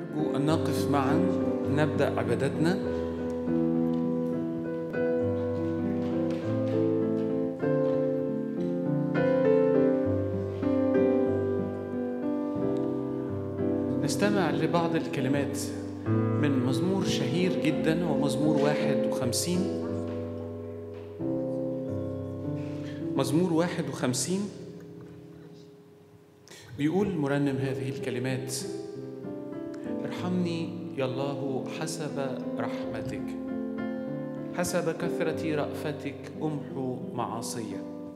أرجو أن نقف معا نبدأ عبادتنا نستمع لبعض الكلمات من مزمور شهير جدا هو مزمور واحد وخمسين مزمور واحد وخمسين بيقول مرنم هذه الكلمات ارحمني يا الله حسب رحمتك حسب كثرة رأفتك أمحو معاصي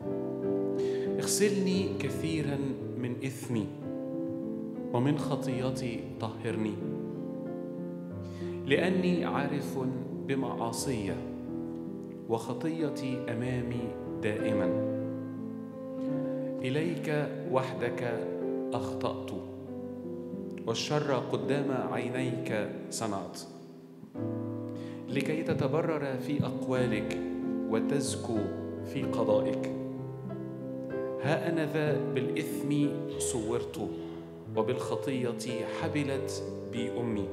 اغسلني كثيرا من إثمي ومن خطيتي طهرني لأني عارف بمعاصي وخطيتي أمامي دائما إليك وحدك أخطأت والشر قدام عينيك صنعت لكي تتبرر في أقوالك وتزكو في قضائك ها أنا ذا بالإثم صورت وبالخطية حبلت بي أمي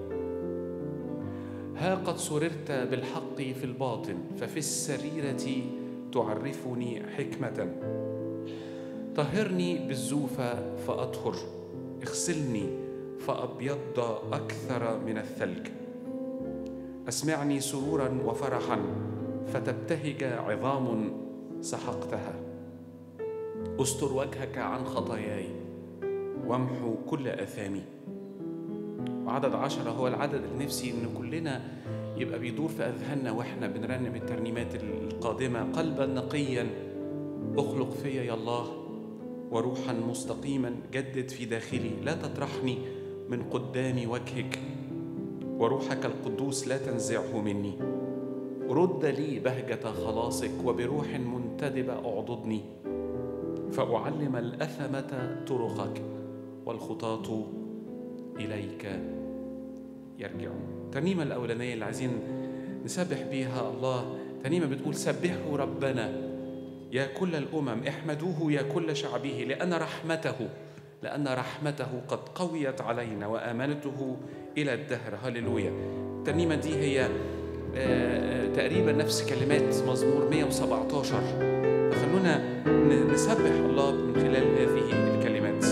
ها قد سررت بالحق في الباطن ففي السريرة تعرفني حكمة طهرني بالزوفة فأطهر اغسلني فأبيض أكثر من الثلج أسمعني سرورا وفرحا فتبتهج عظام سحقتها استر وجهك عن خطاياي وامحو كل آثامي وعدد عشرة هو العدد اللي نفسي إن كلنا يبقى بيدور في أذهاننا وإحنا بنرنم الترنيمات القادمة قلبا نقيا اخلق فيا يا الله وروحا مستقيما جدد في داخلي لا تطرحني من قدام وجهك وروحك القدوس لا تنزعه مني رد لي بهجة خلاصك وبروح منتدبة أعضدني فأعلم الأثمة طرقك والخطاة إليك يرجعون الترنيمة الأولانية اللي عايزين نسبح بيها الله ترنيمة بتقول سبحوا ربنا يا كل الأمم احمدوه يا كل شعبه لأن رحمته لأن رحمته قد قويت علينا وآمنته إلى الدهر هللويا الترنيمة دي هي تقريبا نفس كلمات مزمور 117 فخلونا نسبح الله من خلال هذه الكلمات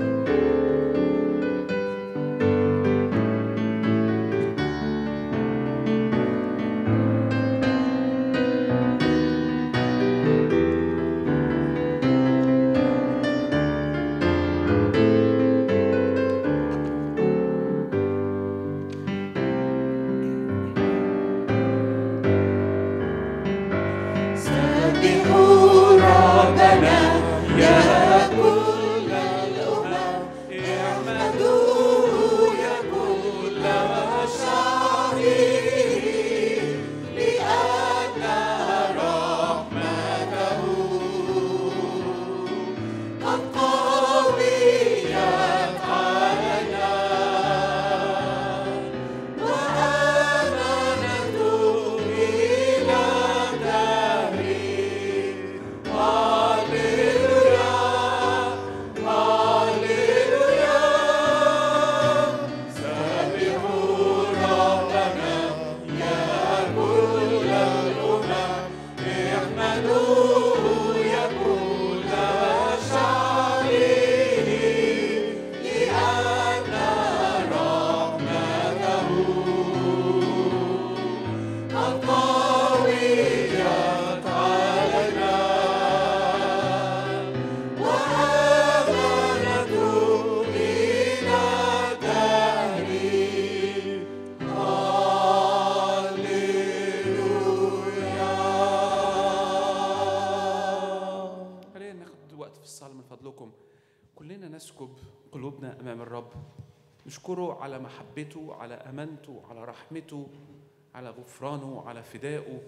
نشكره على محبته على امانته على رحمته على غفرانه على فدائه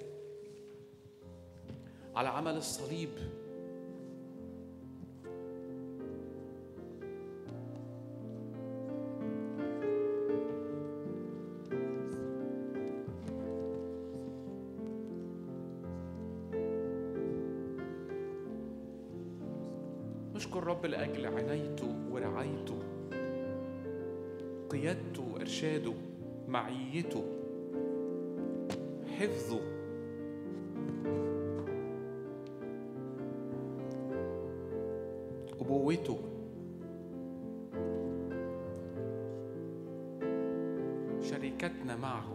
على عمل الصليب نشكر رب لاجل عنايته ورعايته قيادته إرشاده معيته حفظه أبوته شركتنا معه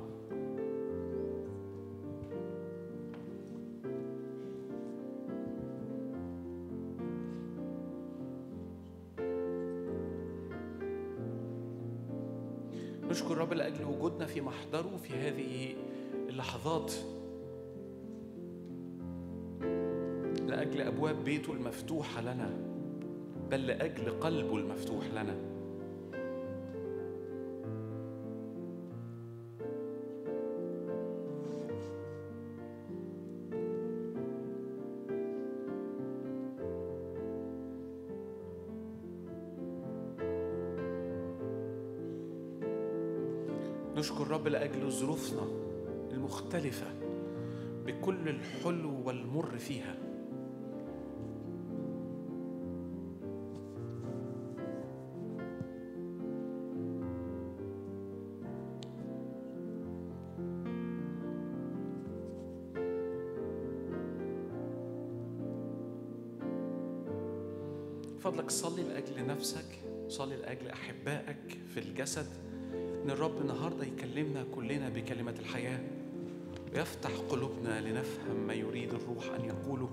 نشكر الرب لأجل وجودنا في محضره في هذه اللحظات لأجل أبواب بيته المفتوحة لنا بل لأجل قلبه المفتوح لنا نشكر الرب لأجل ظروفنا المختلفة بكل الحلو والمر فيها فضلك صلي لأجل نفسك صلي لأجل أحبائك في الجسد إن الرب النهاردة يكلمنا كلنا بكلمة الحياة ويفتح قلوبنا لنفهم ما يريد الروح أن يقوله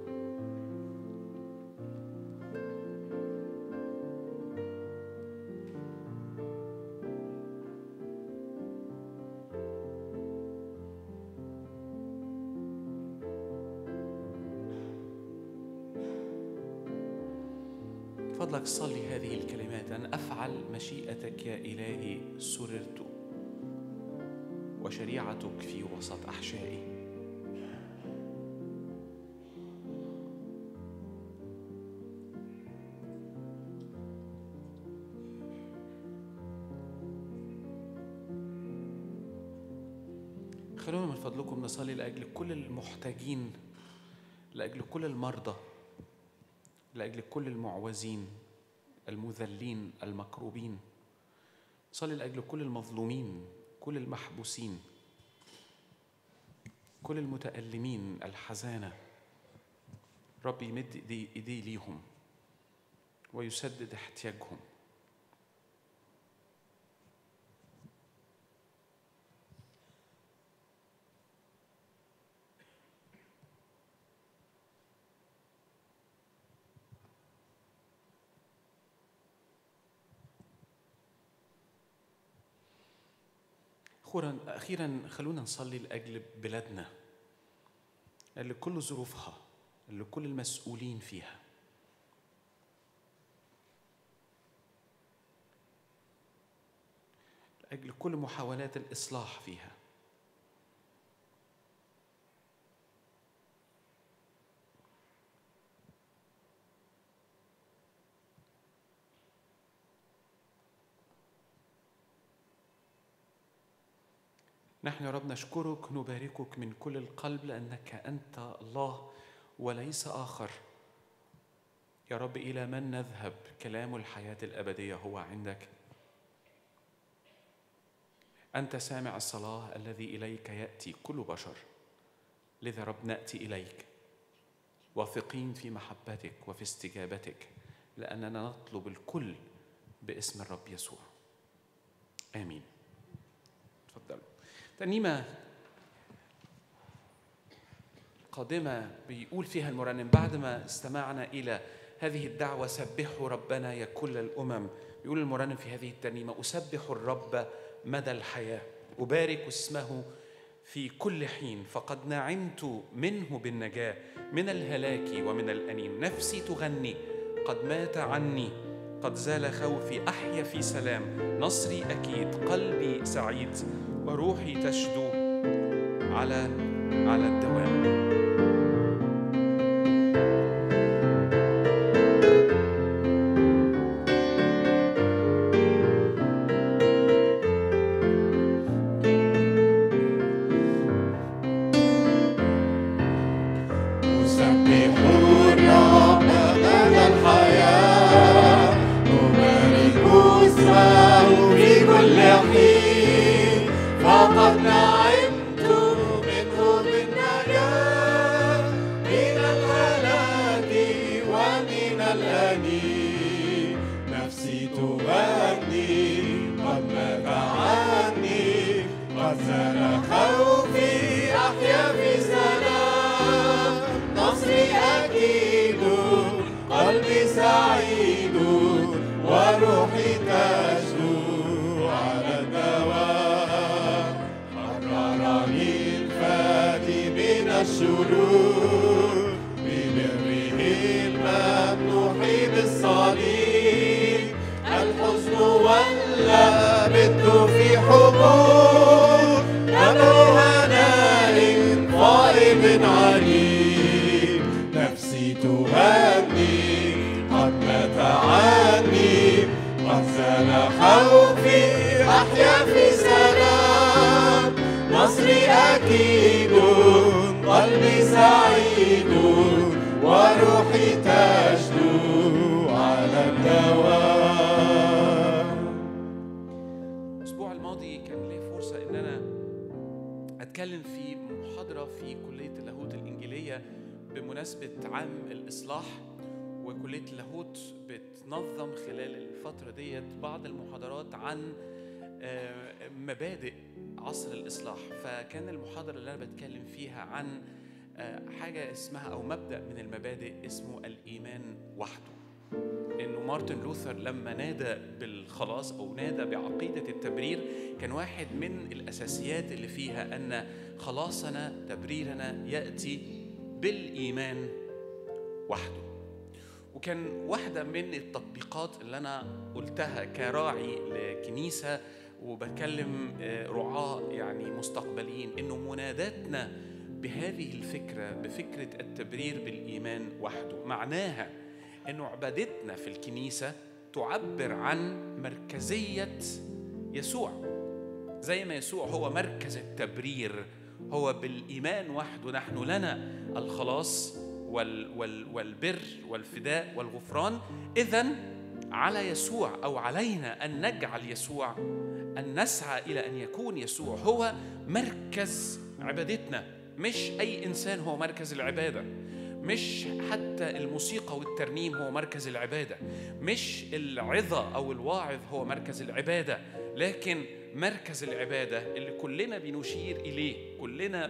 فضلك صلي هذه الكلمات أن أفعل مشيئتك يا إلهي سررت وشريعتك في وسط أحشائي خلونا من فضلكم نصلي لأجل كل المحتاجين لأجل كل المرضى لأجل كل المعوزين المذلين المكروبين صلي لأجل كل المظلومين كل المحبوسين كل المتألمين الحزانة رب يمد إيديه إيديه ليهم ويسدد احتياجهم أخيرا أخيرا خلونا نصلي لأجل بلادنا لكل ظروفها لكل المسؤولين فيها لأجل كل محاولات الإصلاح فيها نحن يا رب نشكرك نباركك من كل القلب لأنك أنت الله وليس آخر يا رب إلى من نذهب كلام الحياة الأبدية هو عندك أنت سامع الصلاة الذي إليك يأتي كل بشر لذا رب نأتي إليك واثقين في محبتك وفي استجابتك لأننا نطلب الكل باسم الرب يسوع آمين تفضلوا ترنيمة قادمة بيقول فيها المرنم بعد ما استمعنا إلى هذه الدعوة سبحوا ربنا يا كل الأمم يقول المرنم في هذه الترنيمة أسبح الرب مدى الحياة أبارك اسمه في كل حين فقد نعمت منه بالنجاة من الهلاك ومن الأنين نفسي تغني قد مات عني قد زال خوفي أحيا في سلام نصري أكيد قلبي سعيد وروحي تشدو على على الدوام أسبح الرب مدى الحياة أبارك اسمه في كل قد نعمت منه بالنجاة من الهلاك ومن الأنين نفسي تغني قد مات عني قد زال خوفي أحيا في سلام نصري أكيد قلبي سعيد وروحي تجدو على الدوام حررني الفادي من الشرور ببره الممنوح بالصليب الحزن ولا بت في حبور نبع هناء طائب عليم نفسي تهني قد مات عني قد زال خوفي أحيا في سلام نصري أكيد قلبي سعيد وروحي تجدو على الدوام الأسبوع الماضي كان لي فرصة إن أنا أتكلم في محاضرة في كلية اللاهوت الإنجيلية بمناسبة عام الإصلاح وكلية اللاهوت بتنظم خلال الفترة ديت بعض المحاضرات عن آه، مبادئ عصر الإصلاح فكان المحاضرة اللي أنا بتكلم فيها عن آه، حاجة اسمها أو مبدأ من المبادئ اسمه الإيمان وحده انه مارتن لوثر لما نادى بالخلاص او نادى بعقيده التبرير كان واحد من الاساسيات اللي فيها ان خلاصنا تبريرنا ياتي بالايمان وحده وكان واحده من التطبيقات اللي انا قلتها كراعي لكنيسه وبكلم آه، رعاة يعني مستقبليين انه مناداتنا بهذه الفكره بفكره التبرير بالايمان وحده معناها انه عبادتنا في الكنيسه تعبر عن مركزيه يسوع زي ما يسوع هو مركز التبرير هو بالايمان وحده نحن لنا الخلاص وال وال والبر والفداء والغفران اذا على يسوع او علينا ان نجعل يسوع ان نسعى الى ان يكون يسوع هو مركز عبادتنا مش اي انسان هو مركز العباده مش حتى الموسيقى والترنيم هو مركز العباده مش العظه او الواعظ هو مركز العباده لكن مركز العباده اللي كلنا بنشير اليه كلنا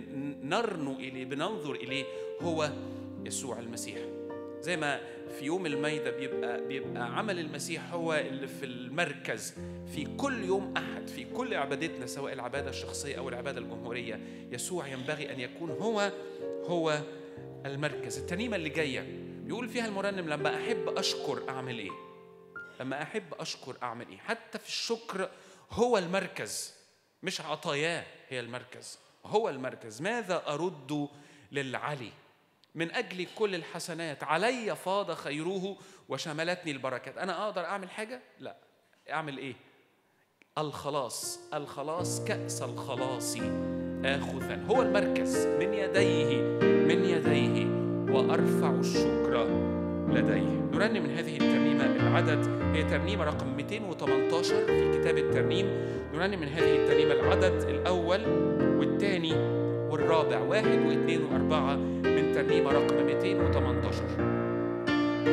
بنرنو اليه بننظر اليه هو يسوع المسيح زي ما في يوم الميدة بيبقى بيبقى عمل المسيح هو اللي في المركز في كل يوم أحد في كل عبادتنا سواء العبادة الشخصية أو العبادة الجمهورية يسوع ينبغي أن يكون هو هو المركز الترنيمة اللي جاية بيقول فيها المرنم لما أحب أشكر أعمل إيه لما أحب أشكر أعمل إيه حتى في الشكر هو المركز مش عطاياه هي المركز هو المركز ماذا أرد للعلي من أجل كل الحسنات علي فاض خيره وشملتني البركات أنا أقدر أعمل حاجة؟ لا أعمل إيه؟ الخلاص الخلاص كأس الخلاص آخذا هو المركز من يديه من يديه وأرفع الشكر لديه نرنم من هذه الترنيمة العدد هي ترنيمة رقم 218 في كتاب الترنيم نرنم من هذه الترنيمة العدد الأول والثاني والرابع واحد واثنين وأربعة من ترنيمة رقم 218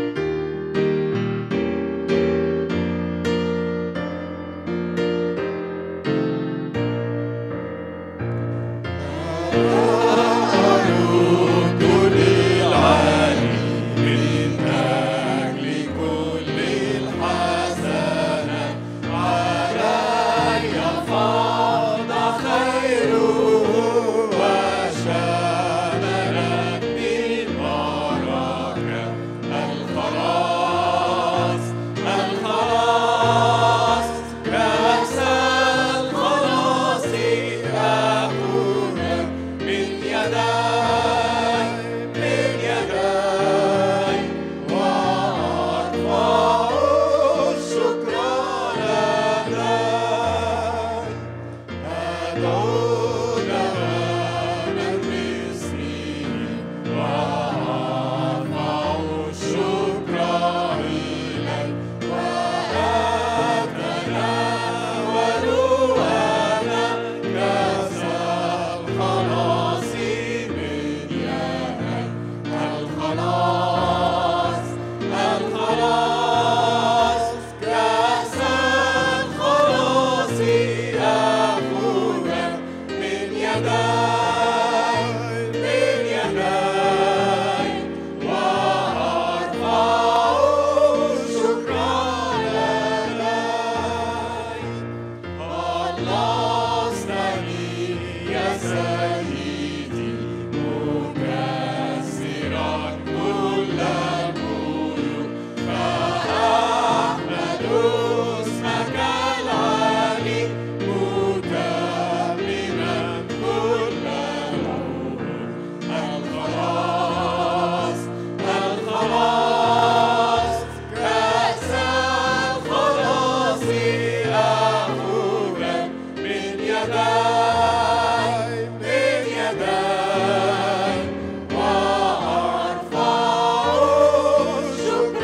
أرد للعالي من أجل كل الحسنات علي فاض خيره وشملتني البركة الخلاص الخلاص كأس الخلاص أخونا من يدي من يدي وأرفع الشكر لدي أدعو دواما باسمه وأرفع الشكر إليه وأتناول أنا خلصتني يا سيدي مكسرا كل الملوك فأحمد اسمك العلي متمما كل العمر الخلاص الخلاص كأس الخلاص أخوك من يدي من يدي وأرفع الشكر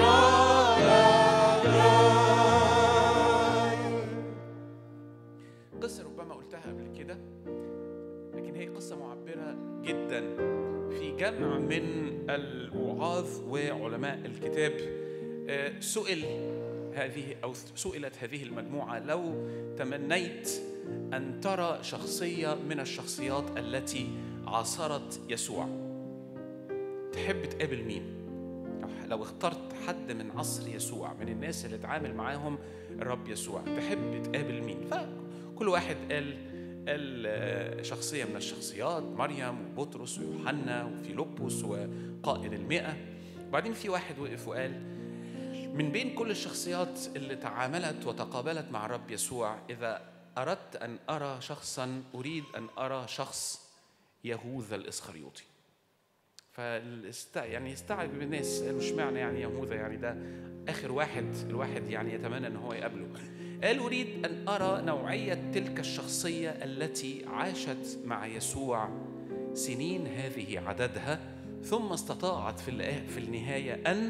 لك قصة ربما قلتها قبل كده لكن هي قصة معبرة جدا في جمع من الوعاظ وعلماء الكتاب آه، سئل هذه أو سئلت هذه المجموعة لو تمنيت أن ترى شخصية من الشخصيات التي عاصرت يسوع تحب تقابل مين؟ لو- لو اخترت حد من عصر يسوع من الناس اللي اتعامل معاهم الرب يسوع تحب تقابل مين فكل واحد قال قال آه، شخصية من الشخصيات مريم وبطرس ويوحنا وفيلبس وقائد المئة وبعدين في واحد وقف وقال من بين كل الشخصيات اللي تعاملت وتقابلت مع الرب يسوع إذا أردت أن أرى شخصا أريد أن أرى شخص يهوذا الإسخريوطي فاست يعني استعجب الناس قالوا اشمعنى يعني يهوذا يعني ده اخر واحد الواحد يعني يتمنى ان هو يقابله قال اريد ان ارى نوعيه تلك الشخصيه التي عاشت مع يسوع سنين هذه عددها ثم استطاعت في الآ- في النهايه ان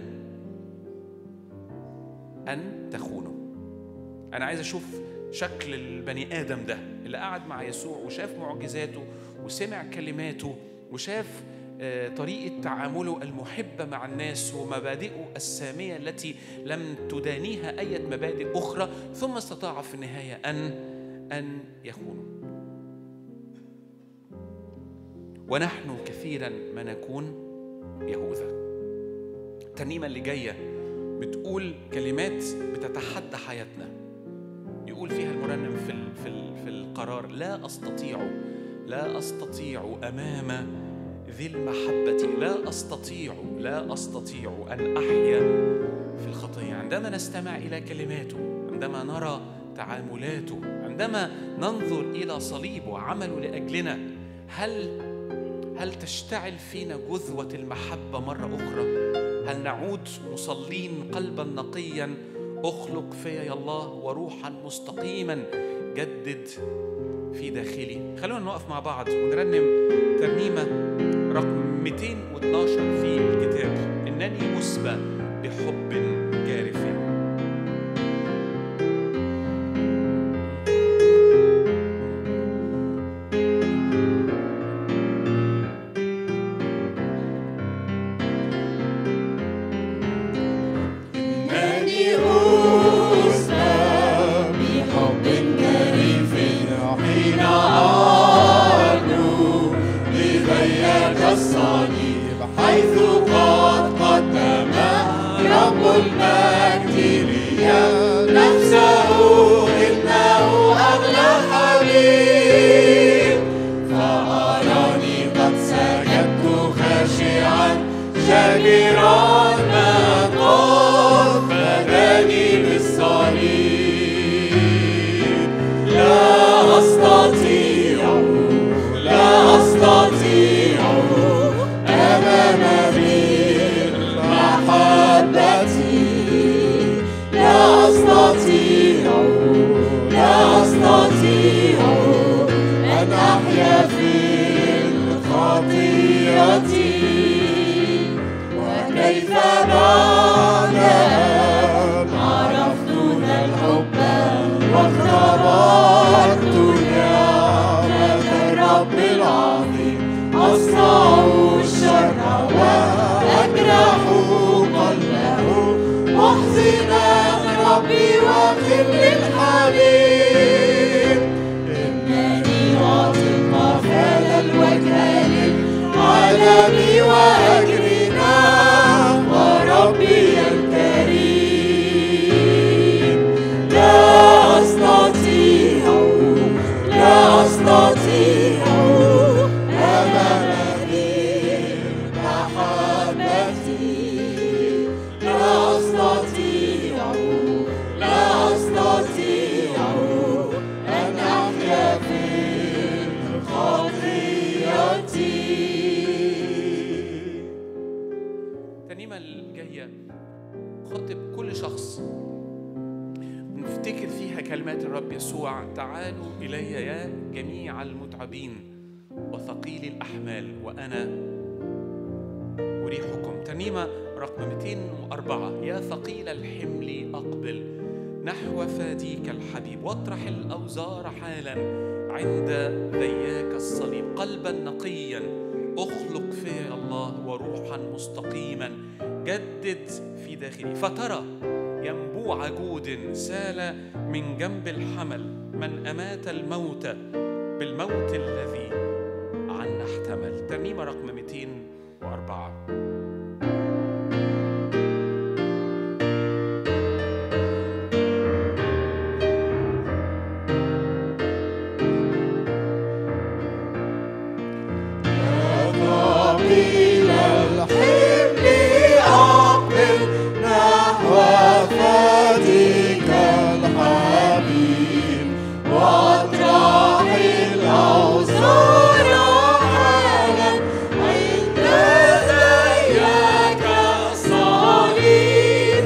ان تخونه انا عايز اشوف شكل البني ادم ده اللي قعد مع يسوع وشاف معجزاته وسمع كلماته وشاف آه، طريقه تعامله المحبه مع الناس ومبادئه الساميه التي لم تدانيها اي مبادئ اخرى ثم استطاع في النهايه ان ان يخونه ونحن كثيرا ما نكون يهوذا الترنيمه اللي جايه بتقول كلمات بتتحدى حياتنا يقول فيها المرنم في ال- في ال- في القرار لا استطيع لا استطيع امام ذي المحبه لا استطيع لا استطيع ان احيا في الخطيه عندما نستمع الى كلماته عندما نرى تعاملاته عندما ننظر الى صليبه وعمله لاجلنا هل هل تشتعل فينا جذوة المحبة مرة أخرى؟ هل نعود مصلين قلبا نقيا اخلق فيا يا الله وروحا مستقيما جدد في داخلي خلونا نقف مع بعض ونرنم ترنيمة رقم 212 في الكتاب إنني أسبى بحب جارف إنني أسمى بحب جريف حين أعلو لغيك الصليب حيث قد قدم رب المجد لي نفسه إنه أغلى حبيب فأراني قد سجدت خاشعا شاكرا ما قد فداني بالصليب لا أستطيع لا أستطيع أمام بالمحبة لا أستطيع لا أستطيع أن أحيا في الخطيئة وكيف بعد أن عرفت ذا الحب واختبرت نعمة الرب العظيم أصنع الشر وأجرح قلبه محزنا ربي وخل الحبيب إنني أعطيك فعل الوجه للعالم وأجرنا وربي الكريم لا أستطيع كلمات الرب يسوع تعالوا إلي يا جميع المتعبين وثقيلي الأحمال وأنا أريحكم ترنيمة رقم 204 يا ثقيل الحمل أقبل نحو فاديك الحبيب واطرح الأوزار حالا عند ذياك الصليب قلبا نقيا اخلق في الله وروحا مستقيما جدد في داخلي فترى ينبوع جود سال من جنب الحمل من أمات الموت بالموت الذي عنا احتمل ترنيمة رقم 204 ثقيل الحمل أقبل نحو فاديك الحبيب واطرح الأوزار حالا عند ذيك الصليب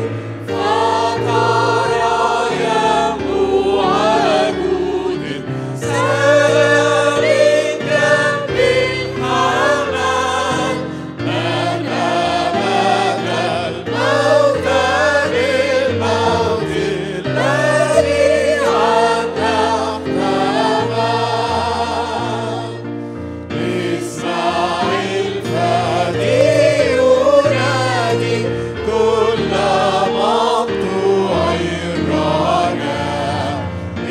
فترى ينبوع جود سال جنب الحمل من أمات الموت بالموت الذي عنه احتمل اسمع الفادي ينادي كل مقطوع الرجاء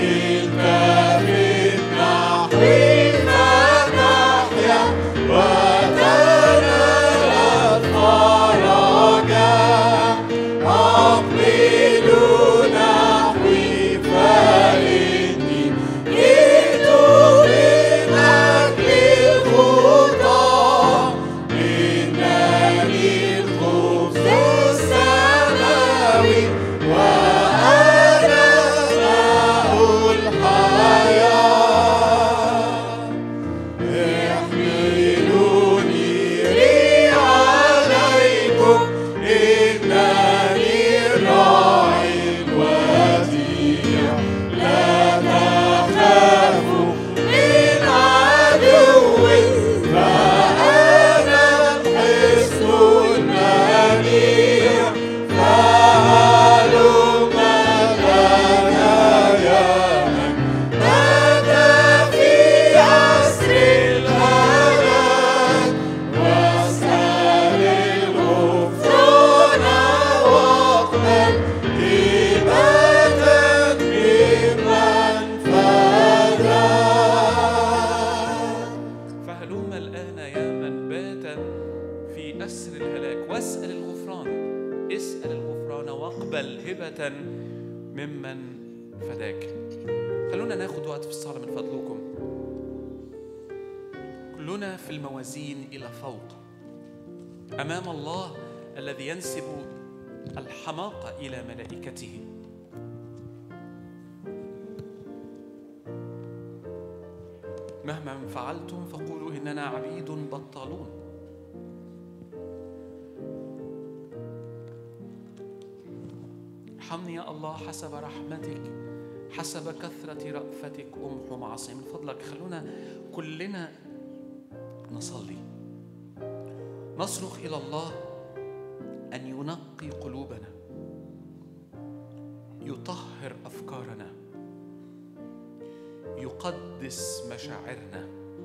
التفت نحوي فتحيا وتنال فرجا أقبلوا نحوي فإني جئت من أجل الخطى إنني الخبز السماوي وأنا ماء الحياة احملوني عليكم إنني الراعي الوديع لا تخافوا من عدو فأنا الحصن المنيع فهلم لنا يا من مات في عسر الأمان واسأل الغفران واقبل هبة ممن فداك فهلم الآن يا من بات في أسر الهلاك واسأل الغفران اسأل الغفران واقبل هبة ممن فداك خلونا ناخد وقت في الصلاة من فضلكم كلنا في الموازين إلى فوق أمام الله الذي ينسب الحماقة إلى ملائكته مهما فعلتم فقولوا إننا عبيد بطالون ارحمني يا الله حسب رحمتك حسب كثرة رأفتك أمحو معصي من فضلك خلونا كلنا نصلي نصرخ إلى الله أن ينقي قلوبنا يطهر أفكارنا يقدس مشاعرنا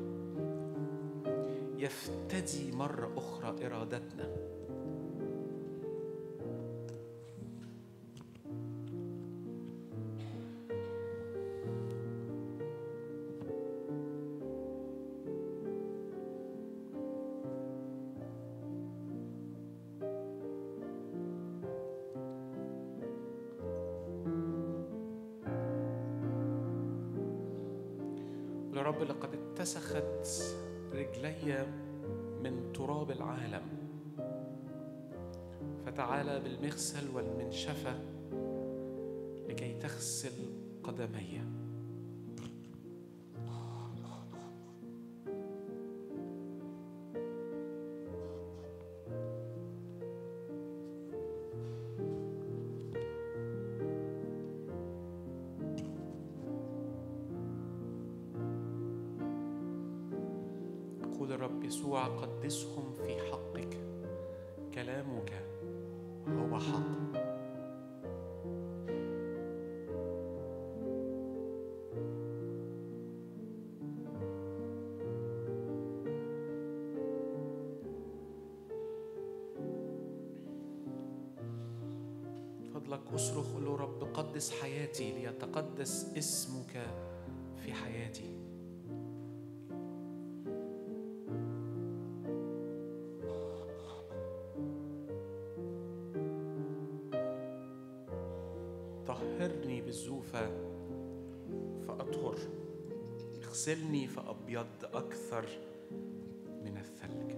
يفتدي مرة أخرى إرادتنا يا رب لقد اتسخت رجلي من تراب العالم فتعالى بالمغسل والمنشفة لكي تغسل قدمي يقول الرب يسوع قدسهم في حقك كلامك هو حق فضلك اصرخ قول له رب قدس حياتي ليتقدس اسمك في حياتي طهرني بالزوفة فأطهر اغسلني فأبيض أكثر من الثلج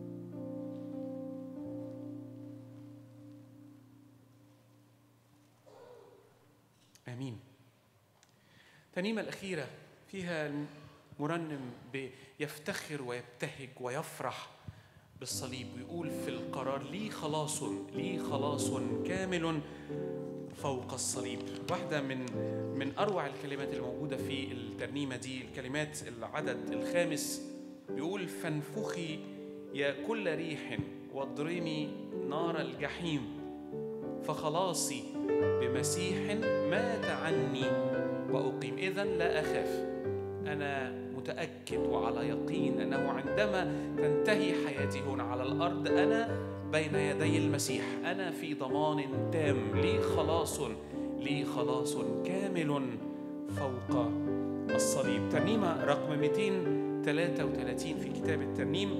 آمين الترنيمة الأخيرة فيها المرنم يفتخر ويبتهج ويفرح بالصليب ويقول في القرار لي خلاص لي خلاص كامل فوق الصليب واحدة من من أروع الكلمات الموجودة في الترنيمة دي الكلمات العدد الخامس بيقول فانفخي يا كل ريح واضرمي نار الجحيم فخلاصي بمسيح مات عني وأقيم إذا لا أخاف أنا متأكد وعلى يقين أنه عندما تنتهي حياتي هنا على الأرض أنا بين يدي المسيح أنا في ضمان تام لي خلاص لي خلاص كامل فوق الصليب ترنيمة رقم 233 في كتاب الترنيم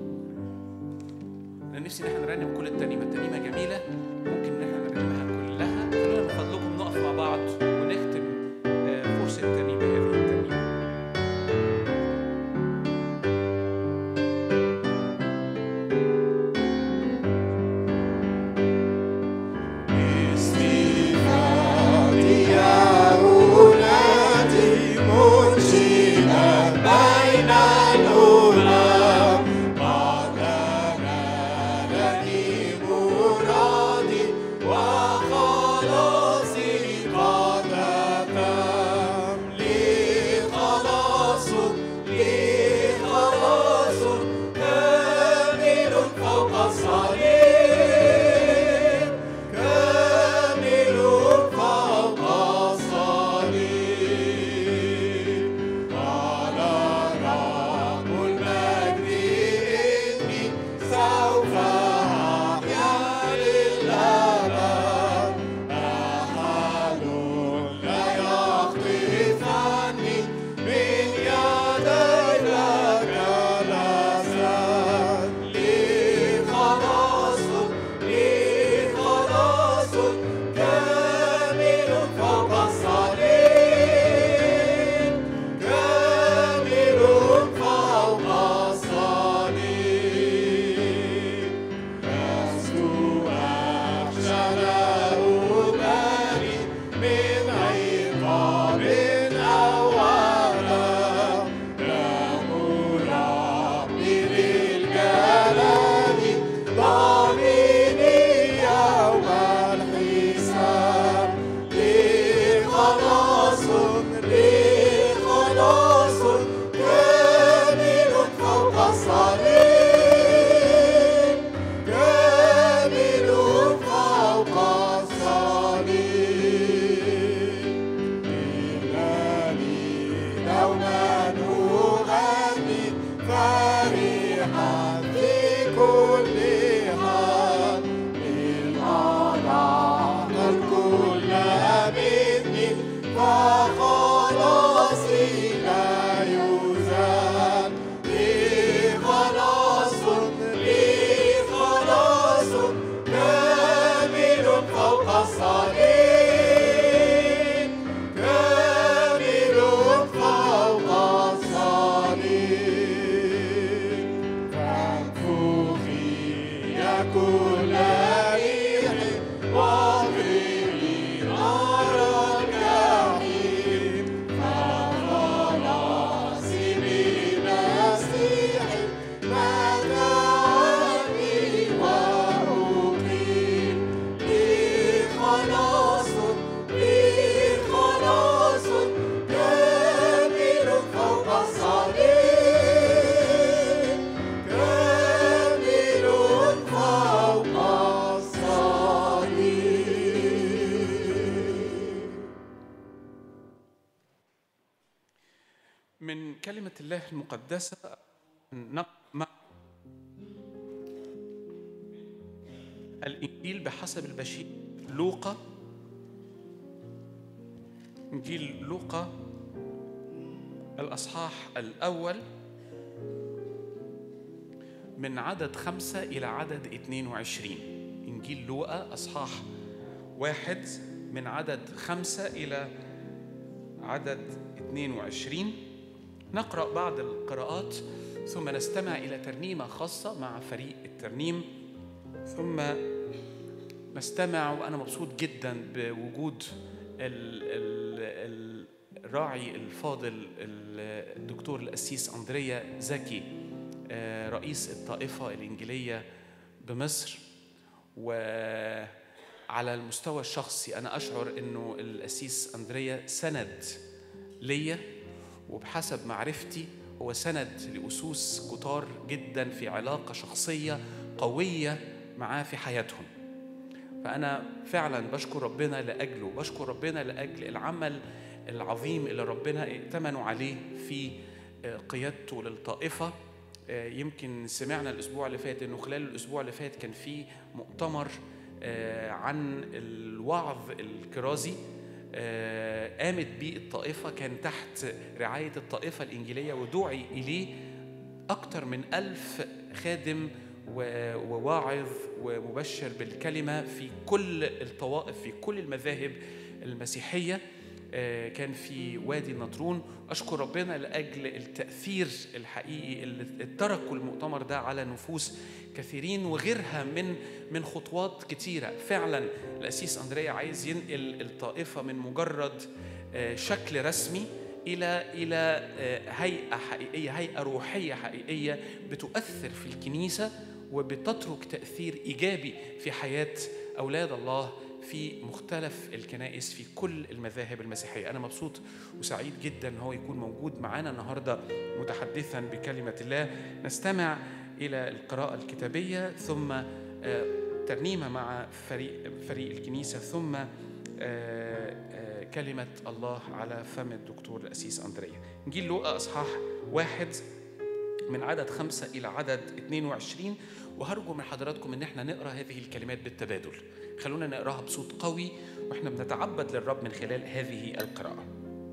أنا نفسي إن احنا نرنم كل الترنيمة الترنيمة جميلة ممكن إن احنا نرنمها كلها خلونا من فضلكم نقف مع بعض ونختم آه، فرصة ترنيمة هذه الترنيمة باستفادي يا أولادي منجينا بين الأولى قد نالني مرادي وخلاصي قد تم لي من كلمة الله المقدسة نقرأ مع الإنجيل بحسب البشير لوقا إنجيل لوقا الأصحاح الأول من عدد خمسة إلى عدد 22 إنجيل لوقا أصحاح واحد من عدد خمسة إلى عدد 22 نقرأ بعض القراءات ثم نستمع إلى ترنيمة خاصة مع فريق الترنيم ثم نستمع وأنا مبسوط جدا بوجود ال ال الراعي الفاضل الدكتور الأسيس أندريا زكي آه، رئيس الطائفة الإنجيلية بمصر وعلى المستوى الشخصي أنا أشعر أنه الأسيس أندريا سند ليا وبحسب معرفتي هو سند لأسوس كتار جدا في علاقة شخصية قوية معاه في حياتهم فأنا فعلا بشكر ربنا لأجله بشكر ربنا لأجل العمل العظيم اللي ربنا ائتمنوا عليه في آه، قيادته للطائفة آه، يمكن سمعنا الأسبوع اللي فات إنه خلال الأسبوع اللي فات كان في مؤتمر آه، عن الوعظ الكرازي قامت به الطائفة كان تحت رعاية الطائفة الإنجيلية ودعي إليه أكثر من ألف خادم وواعظ ومبشر بالكلمة في كل الطوائف في كل المذاهب المسيحية آه، كان في وادي النطرون أشكر ربنا لأجل التأثير الحقيقي اللي تركوا المؤتمر ده على نفوس كثيرين وغيرها من من خطوات كتيرة فعلا الأسيس أندريا عايز ينقل الطائفة من مجرد آه، شكل رسمي إلى إلى آه، هيئة حقيقية هيئة روحية حقيقية بتؤثر في الكنيسة وبتترك تأثير إيجابي في حياة أولاد الله في مختلف الكنائس في كل المذاهب المسيحية أنا مبسوط وسعيد جدا أن هو يكون موجود معنا النهاردة متحدثا بكلمة الله نستمع إلى القراءة الكتابية ثم آه، ترنيمة مع فريق, فريق الكنيسة ثم آه، آه، كلمة الله على فم الدكتور الأسيس أندريا نجيل لوقا أصحاح واحد من عدد خمسة إلى عدد 22 وهرجو من حضراتكم ان احنا نقرا هذه الكلمات بالتبادل خلونا نقراها بصوت قوي واحنا بنتعبد للرب من خلال هذه القراءه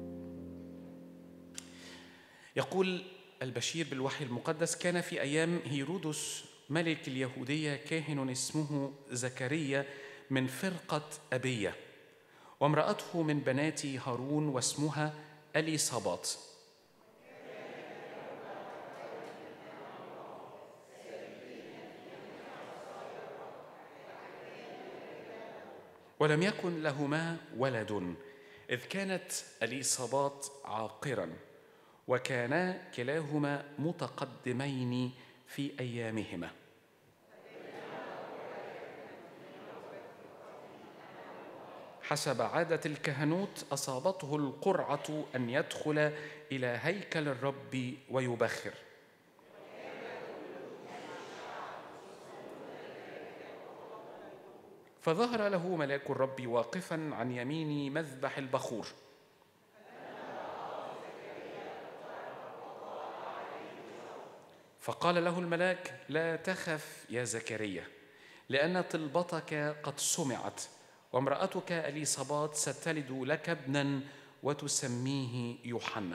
يقول البشير بالوحي المقدس كان في ايام هيرودس ملك اليهوديه كاهن اسمه زكريا من فرقه ابيه وامراته من بنات هارون واسمها اليصابات ولم يكن لهما ولد إذ كانت اليصابات عاقرا وكانا كلاهما متقدمين في أيامهما حسب عادة الكهنوت أصابته القرعة أن يدخل إلى هيكل الرب ويبخر فظهر له ملاك الرب واقفا عن يمين مذبح البخور فقال له الملاك لا تخف يا زكريا لأن طلبتك قد سمعت وامرأتك أليصابات ستلد لك ابنا وتسميه يوحنا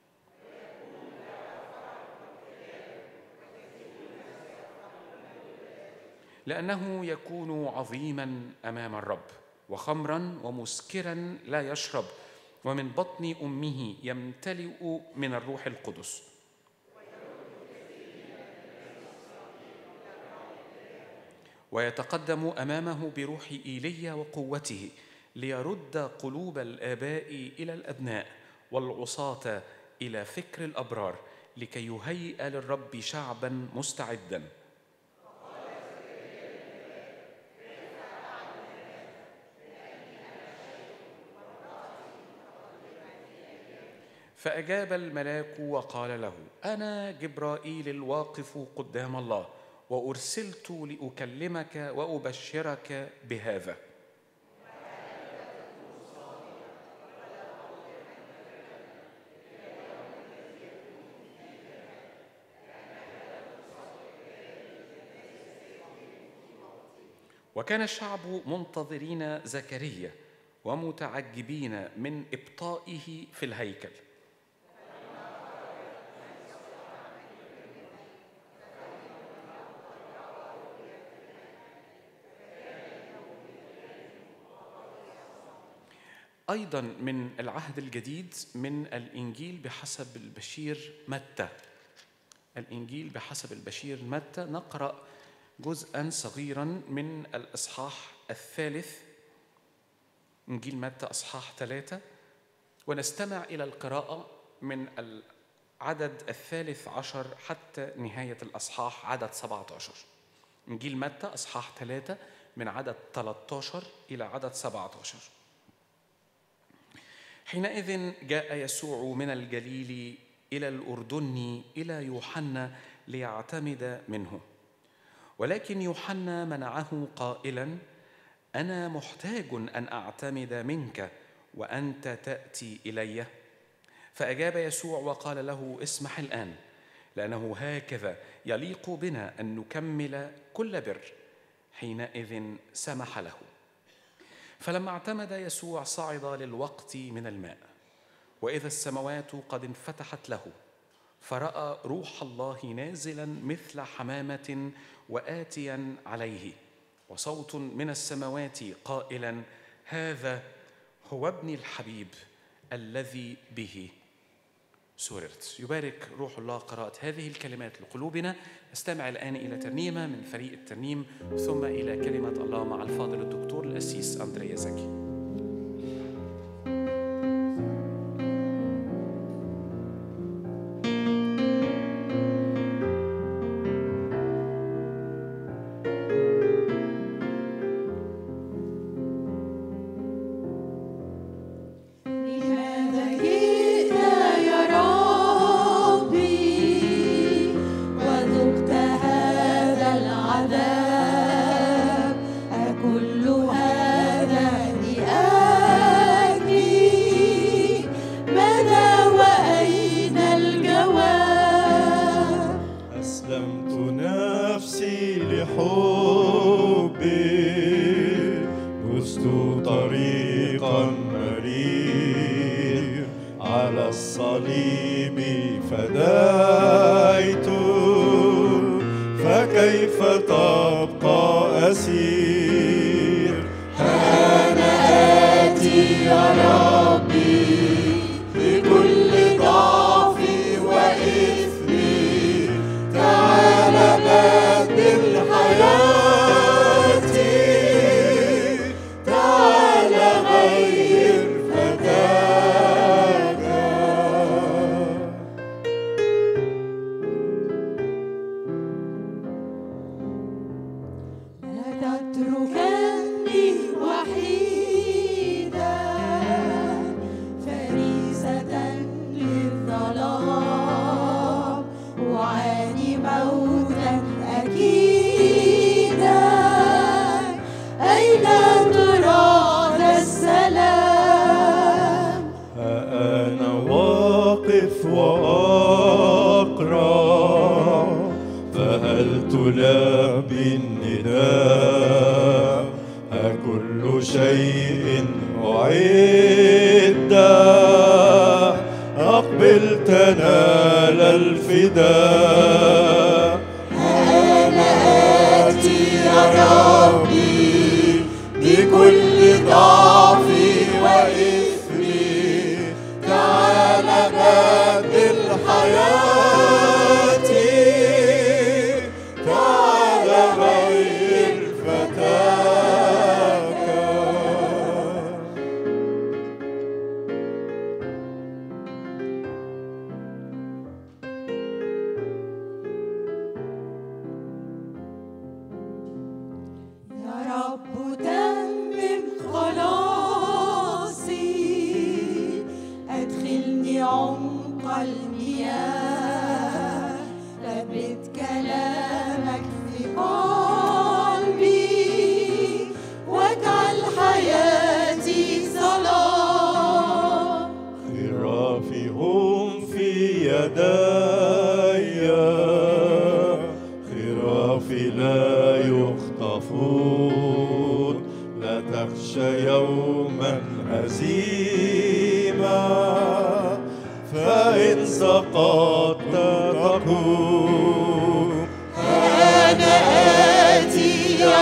لأنه يكون عظيما أمام الرب وخمرا ومسكرا لا يشرب ومن بطن أمه يمتلئ من الروح القدس ويتقدم أمامه بروح إيليا وقوته ليرد قلوب الآباء إلى الأبناء والعصاة إلى فكر الأبرار لكي يهيئ للرب شعبا مستعدا فأجاب الملاك وقال له أنا جبرائيل الواقف قدام الله وأرسلت لأكلمك وأبشرك بهذا وكان الشعب منتظرين زكريا ومتعجبين من ابطائه في الهيكل ايضا من العهد الجديد من الانجيل بحسب البشير متى الانجيل بحسب البشير متى نقرا جزءا صغيرا من الاصحاح الثالث انجيل متى اصحاح ثلاثه ونستمع الى القراءه من العدد الثالث عشر حتى نهايه الاصحاح عدد 17 انجيل متى اصحاح ثلاثه من عدد 13 الى عدد 17 حينئذ جاء يسوع من الجليل الى الاردن الى يوحنا ليعتمد منه ولكن يوحنا منعه قائلا انا محتاج ان اعتمد منك وانت تاتي الي فاجاب يسوع وقال له اسمح الان لانه هكذا يليق بنا ان نكمل كل بر حينئذ سمح له فلما اعتمد يسوع صعد للوقت من الماء واذا السماوات قد انفتحت له فراى روح الله نازلا مثل حمامه واتيا عليه وصوت من السماوات قائلا هذا هو ابني الحبيب الذي به سررت يبارك روح الله قراءة هذه الكلمات لقلوبنا استمع الآن إلى ترنيمة من فريق الترنيم ثم إلى كلمة الله مع الفاضل الدكتور الأسيس أندريا زكي لماذا جئت يا ربي وذقت هذا العذاب أكل هذا لأجلي ماذا وأين الجواب أسلمت نفسي لحبك جزت طريقا مرير على الصليب فديت فكيف تبقى أسير أنا آتي يا ربي بكل ضعفي وإثمي تعال بدل حياتي تعال غير فتاك لا تتركني وحيدا فريسة للظلام أعاني موتا أكيدا أين ترى ذا السلام ها أنا واقف وأقرأ فهل تلبي النداء ها كل شيء أعد أقبل تنال الفداء أنا آتي يا ربي بكل ضعفي وإثمي تعال بدل حياتي تعال غير فتاك يا رب تمم خلاصي أدخلني عمق المياه ثبت كلامك في قلبي واجعل حياتي صلاة خرافهم في يدي خرافي لا يخطفون هزيمة فإن سقطت فقوم أنا آتي يا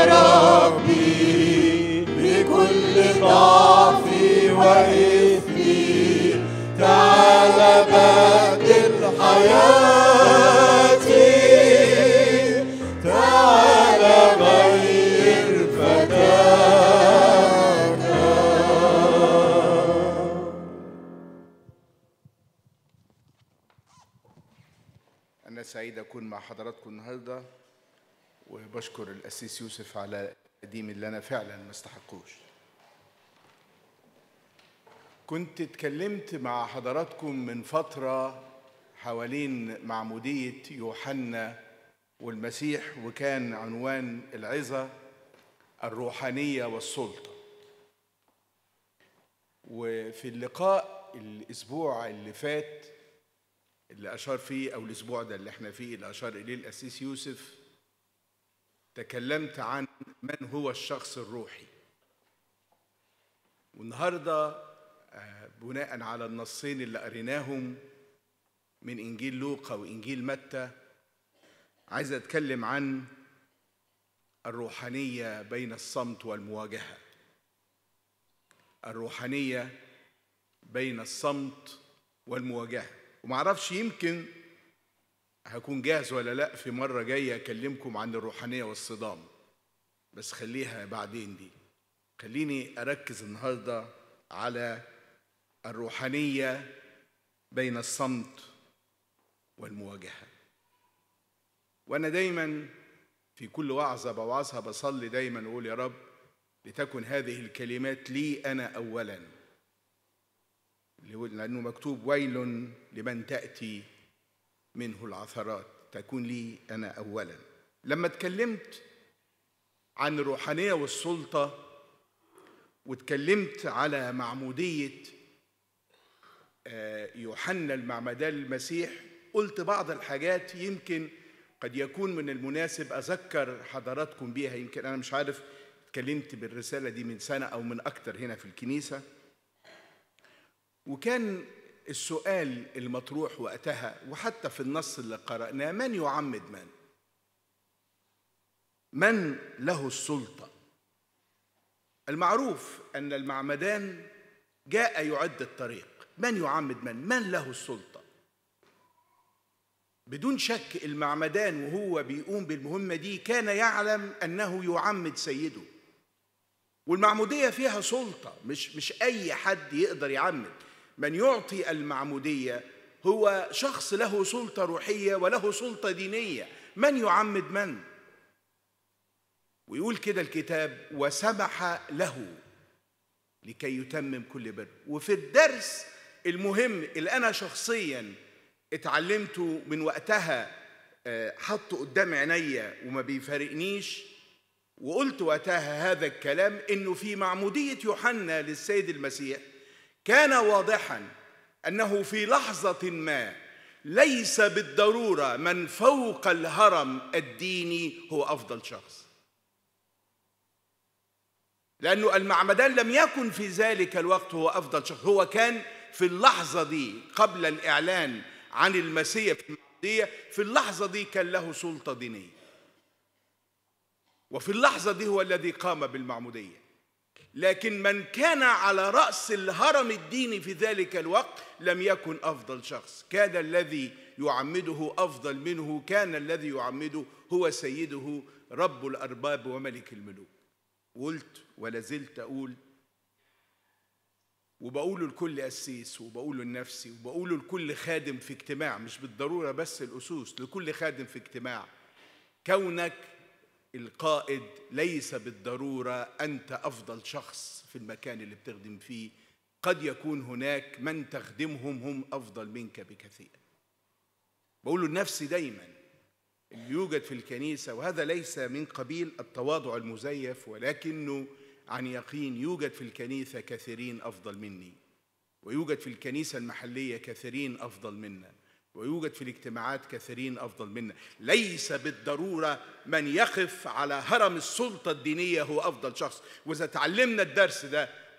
ربي بكل ضعفي وإثمي تعال بدل حياتي تعال غير فتاك أنا سعيد أكون مع حضراتكم النهاردة وبشكر الأسيس يوسف على التقديم اللي أنا فعلا ما استحقوش كنت اتكلمت مع حضراتكم من فترة حوالين معمودية يوحنا والمسيح وكان عنوان العظة الروحانية والسلطة وفي اللقاء الأسبوع اللي فات اللي أشار فيه أو الأسبوع ده اللي احنا فيه اللي أشار إليه الأسيس يوسف تكلمت عن من هو الشخص الروحي والنهاردة آه، بناء على النصين اللي قريناهم من إنجيل لوقا وإنجيل متى عايز أتكلم عن الروحانية بين الصمت والمواجهة الروحانية بين الصمت والمواجهة ومعرفش يمكن هكون جاهز ولا لا في مرة جاية أكلمكم عن الروحانية والصدام بس خليها بعدين دي خليني أركز النهاردة على الروحانية بين الصمت والمواجهة وأنا دايما في كل وعظة بوعظها بصلي دايما أقول يا رب لتكن هذه الكلمات لي أنا أولاً لأنه مكتوب ويل لمن تأتي منه العثرات تكون لي أنا أولا لما اتكلمت عن الروحانية والسلطة واتكلمت على معمودية آه، يوحنا المعمدان المسيح قلت بعض الحاجات يمكن قد يكون من المناسب أذكر حضراتكم بيها يمكن أنا مش عارف اتكلمت بالرسالة دي من سنة أو من أكتر هنا في الكنيسة وكان السؤال المطروح وقتها وحتى في النص اللي قرأناه من يعمد من؟ من له السلطة؟ المعروف أن المعمدان جاء يعد الطريق من يعمد من؟ من له السلطة؟ بدون شك المعمدان وهو بيقوم بالمهمة دي كان يعلم أنه يعمد سيده والمعمودية فيها سلطة مش مش أي حد يقدر يعمد من يعطي المعمودية هو شخص له سلطة روحية وله سلطة دينية من يعمد من ويقول كده الكتاب وسمح له لكي يتمم كل بر وفي الدرس المهم اللي أنا شخصيا اتعلمته من وقتها آه، حطه قدام عينيا وما بيفارقنيش وقلت وقتها هذا الكلام انه في معموديه يوحنا للسيد المسيح كان واضحا انه في لحظه ما ليس بالضروره من فوق الهرم الديني هو افضل شخص لانه المعمدان لم يكن في ذلك الوقت هو افضل شخص هو كان في اللحظه دي قبل الاعلان عن المسيح في المعموديه في اللحظه دي كان له سلطه دينيه وفي اللحظة دي هو الذي قام بالمعمودية لكن من كان على رأس الهرم الديني في ذلك الوقت لم يكن أفضل شخص كان الذي يعمده أفضل منه كان الذي يعمده هو سيده رب الأرباب وملك الملوك قلت ولا زلت أقول وبقوله لكل قسيس وبقوله لنفسي وبقوله لكل خادم في اجتماع مش بالضرورة بس الأسوس لكل خادم في اجتماع كونك القائد ليس بالضرورة أنت أفضل شخص في المكان اللي بتخدم فيه قد يكون هناك من تخدمهم هم أفضل منك بكثير بقول لنفسي دايما اللي يوجد في الكنيسة وهذا ليس من قبيل التواضع المزيف ولكنه عن يقين يوجد في الكنيسة كثيرين أفضل مني ويوجد في الكنيسة المحلية كثيرين أفضل منا ويوجد في الاجتماعات كثيرين افضل منا ليس بالضروره من يقف على هرم السلطه الدينيه هو افضل شخص واذا تعلمنا الدرس ده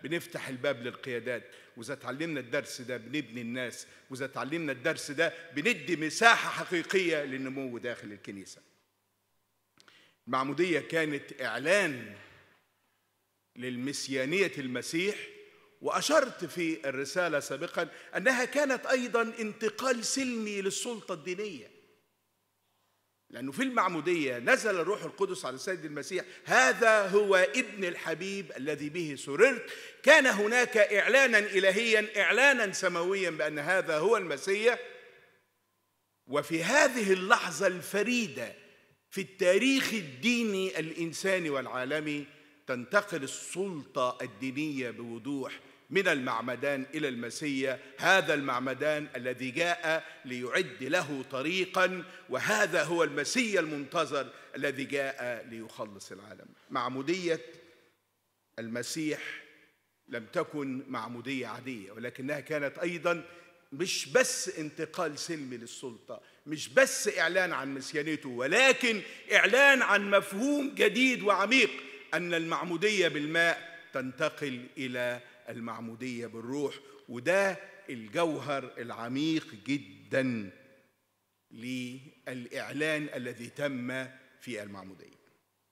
بنفتح الباب للقيادات واذا اتعلمنا الدرس ده بنبني الناس واذا اتعلمنا الدرس ده بندي مساحه حقيقيه للنمو داخل الكنيسه المعموديه كانت اعلان للمسيانيه المسيح واشرت في الرساله سابقا انها كانت ايضا انتقال سلمي للسلطه الدينيه لأنه في المعمودية نزل الروح القدس على السيد المسيح هذا هو ابن الحبيب الذي به سررت كان هناك إعلانا إلهيا إعلانا سماويا بأن هذا هو المسيح وفي هذه اللحظة الفريدة في التاريخ الديني الإنساني والعالمي تنتقل السلطة الدينية بوضوح من المعمدان الى المسيا هذا المعمدان الذي جاء ليعد له طريقا وهذا هو المسيا المنتظر الذي جاء ليخلص العالم معموديه المسيح لم تكن معموديه عاديه ولكنها كانت ايضا مش بس انتقال سلمي للسلطه مش بس اعلان عن مسيانيته ولكن اعلان عن مفهوم جديد وعميق ان المعموديه بالماء تنتقل الى المعمودية بالروح وده الجوهر العميق جدا للإعلان الذي تم في المعمودية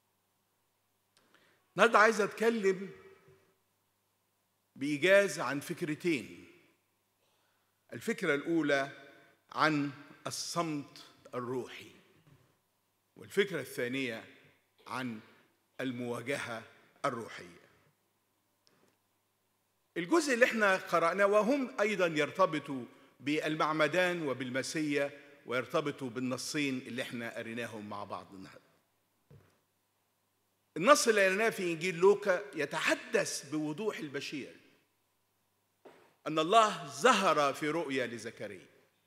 النهارده عايز أتكلم بإيجاز عن فكرتين الفكرة الأولى عن الصمت الروحي والفكرة الثانية عن المواجهة الروحية الجزء اللي احنا قرأناه وهم أيضا يرتبطوا بالمعمدان وبالمسيا ويرتبطوا بالنصين اللي احنا قريناهم مع بعض النهارده. النص اللي قريناه في إنجيل لوقا يتحدث بوضوح البشير أن الله ظهر في رؤيا لزكريا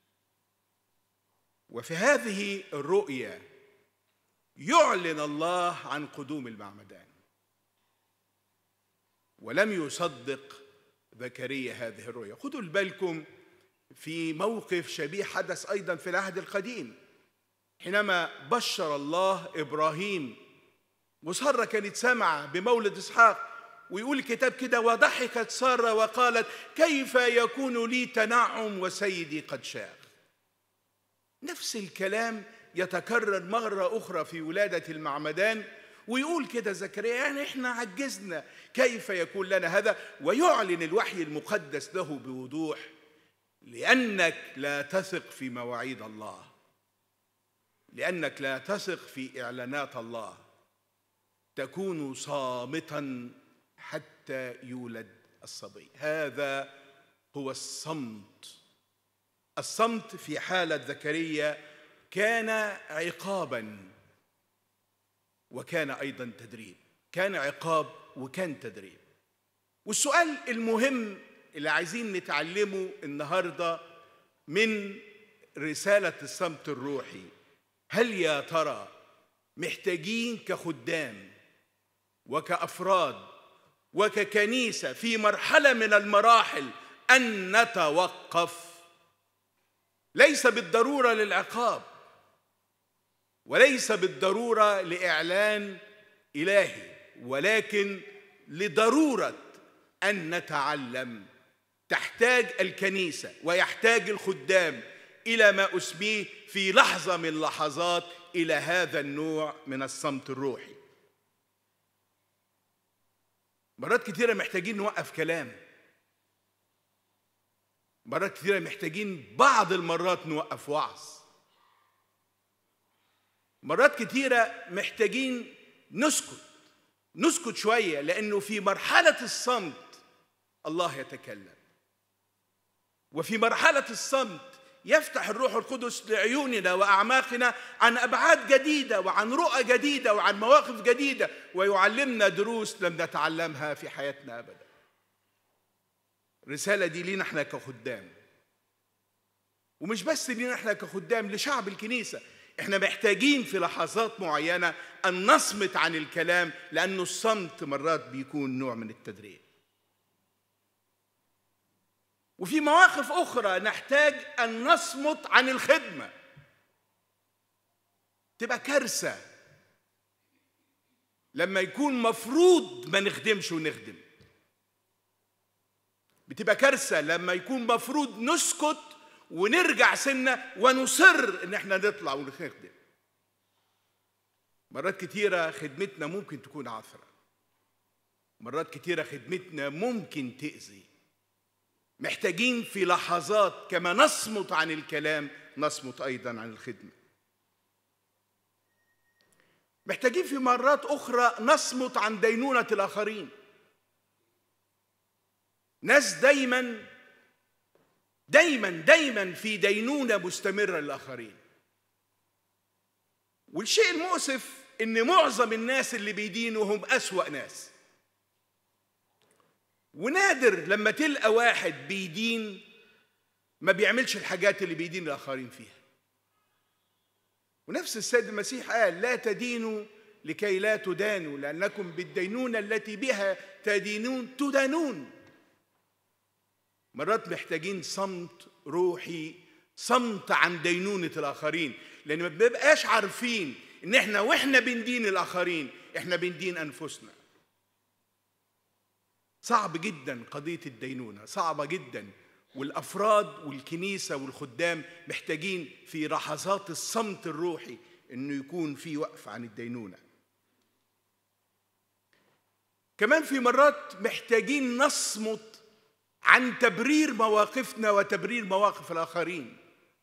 وفي هذه الرؤيا يعلن الله عن قدوم المعمدان ولم يصدق زكريا هذه الرؤيا خذوا بالكم في موقف شبيه حدث أيضا في العهد القديم حينما بشر الله إبراهيم وسارة كانت سامعة بمولد إسحاق ويقول الكتاب كده وضحكت سارة وقالت كيف يكون لي تنعم وسيدي قد شاخ نفس الكلام يتكرر مرة أخرى في ولادة المعمدان ويقول كده زكريا يعني احنا عجزنا كيف يكون لنا هذا ويعلن الوحي المقدس له بوضوح لانك لا تثق في مواعيد الله لانك لا تثق في اعلانات الله تكون صامتا حتى يولد الصبي هذا هو الصمت الصمت في حاله زكريا كان عقابا وكان ايضا تدريب كان عقاب وكان تدريب والسؤال المهم اللي عايزين نتعلمه النهارده من رساله الصمت الروحي هل يا ترى محتاجين كخدام وكافراد وككنيسه في مرحله من المراحل ان نتوقف ليس بالضروره للعقاب وليس بالضروره لاعلان الهي ولكن لضروره ان نتعلم تحتاج الكنيسه ويحتاج الخدام الى ما اسميه في لحظه من لحظات الى هذا النوع من الصمت الروحي مرات كثيره محتاجين نوقف كلام مرات كثيره محتاجين بعض المرات نوقف وعظ مرات كتيرة محتاجين نسكت نسكت شوية لأنه في مرحلة الصمت الله يتكلم وفي مرحلة الصمت يفتح الروح القدس لعيوننا وأعماقنا عن أبعاد جديدة وعن رؤى جديدة وعن مواقف جديدة ويعلمنا دروس لم نتعلمها في حياتنا أبدا الرسالة دي لينا احنا كخدام ومش بس لينا احنا كخدام لشعب الكنيسة احنا محتاجين في لحظات معينه ان نصمت عن الكلام لانه الصمت مرات بيكون نوع من التدريب وفي مواقف اخرى نحتاج ان نصمت عن الخدمه تبقى كارثه لما يكون مفروض ما نخدمش ونخدم بتبقى كارثة لما يكون مفروض نسكت ونرجع سنة ونصر إن احنا نطلع ونخدم مرات كتيرة خدمتنا ممكن تكون عثرة مرات كتيرة خدمتنا ممكن تأذي محتاجين في لحظات كما نصمت عن الكلام نصمت أيضا عن الخدمة محتاجين في مرات أخرى نصمت عن دينونة الآخرين ناس دايما دايما دايما في دينونة مستمرة للآخرين والشيء المؤسف إن معظم الناس اللي بيدينوا هم أسوأ ناس ونادر لما تلقى واحد بيدين ما بيعملش الحاجات اللي بيدين الآخرين فيها ونفس السيد المسيح قال لا تدينوا لكي لا تدانوا لأنكم بالدينونة التي بها تدينون تدانون مرات محتاجين صمت روحي صمت عن دينونة الآخرين لأن ما بنبقاش عارفين إن إحنا وإحنا بندين الآخرين إحنا بندين أنفسنا صعب جدا قضية الدينونة صعبة جدا والأفراد والكنيسة والخدام محتاجين في لحظات الصمت الروحي إنه يكون في وقف عن الدينونة كمان في مرات محتاجين نصمت عن تبرير مواقفنا وتبرير مواقف الآخرين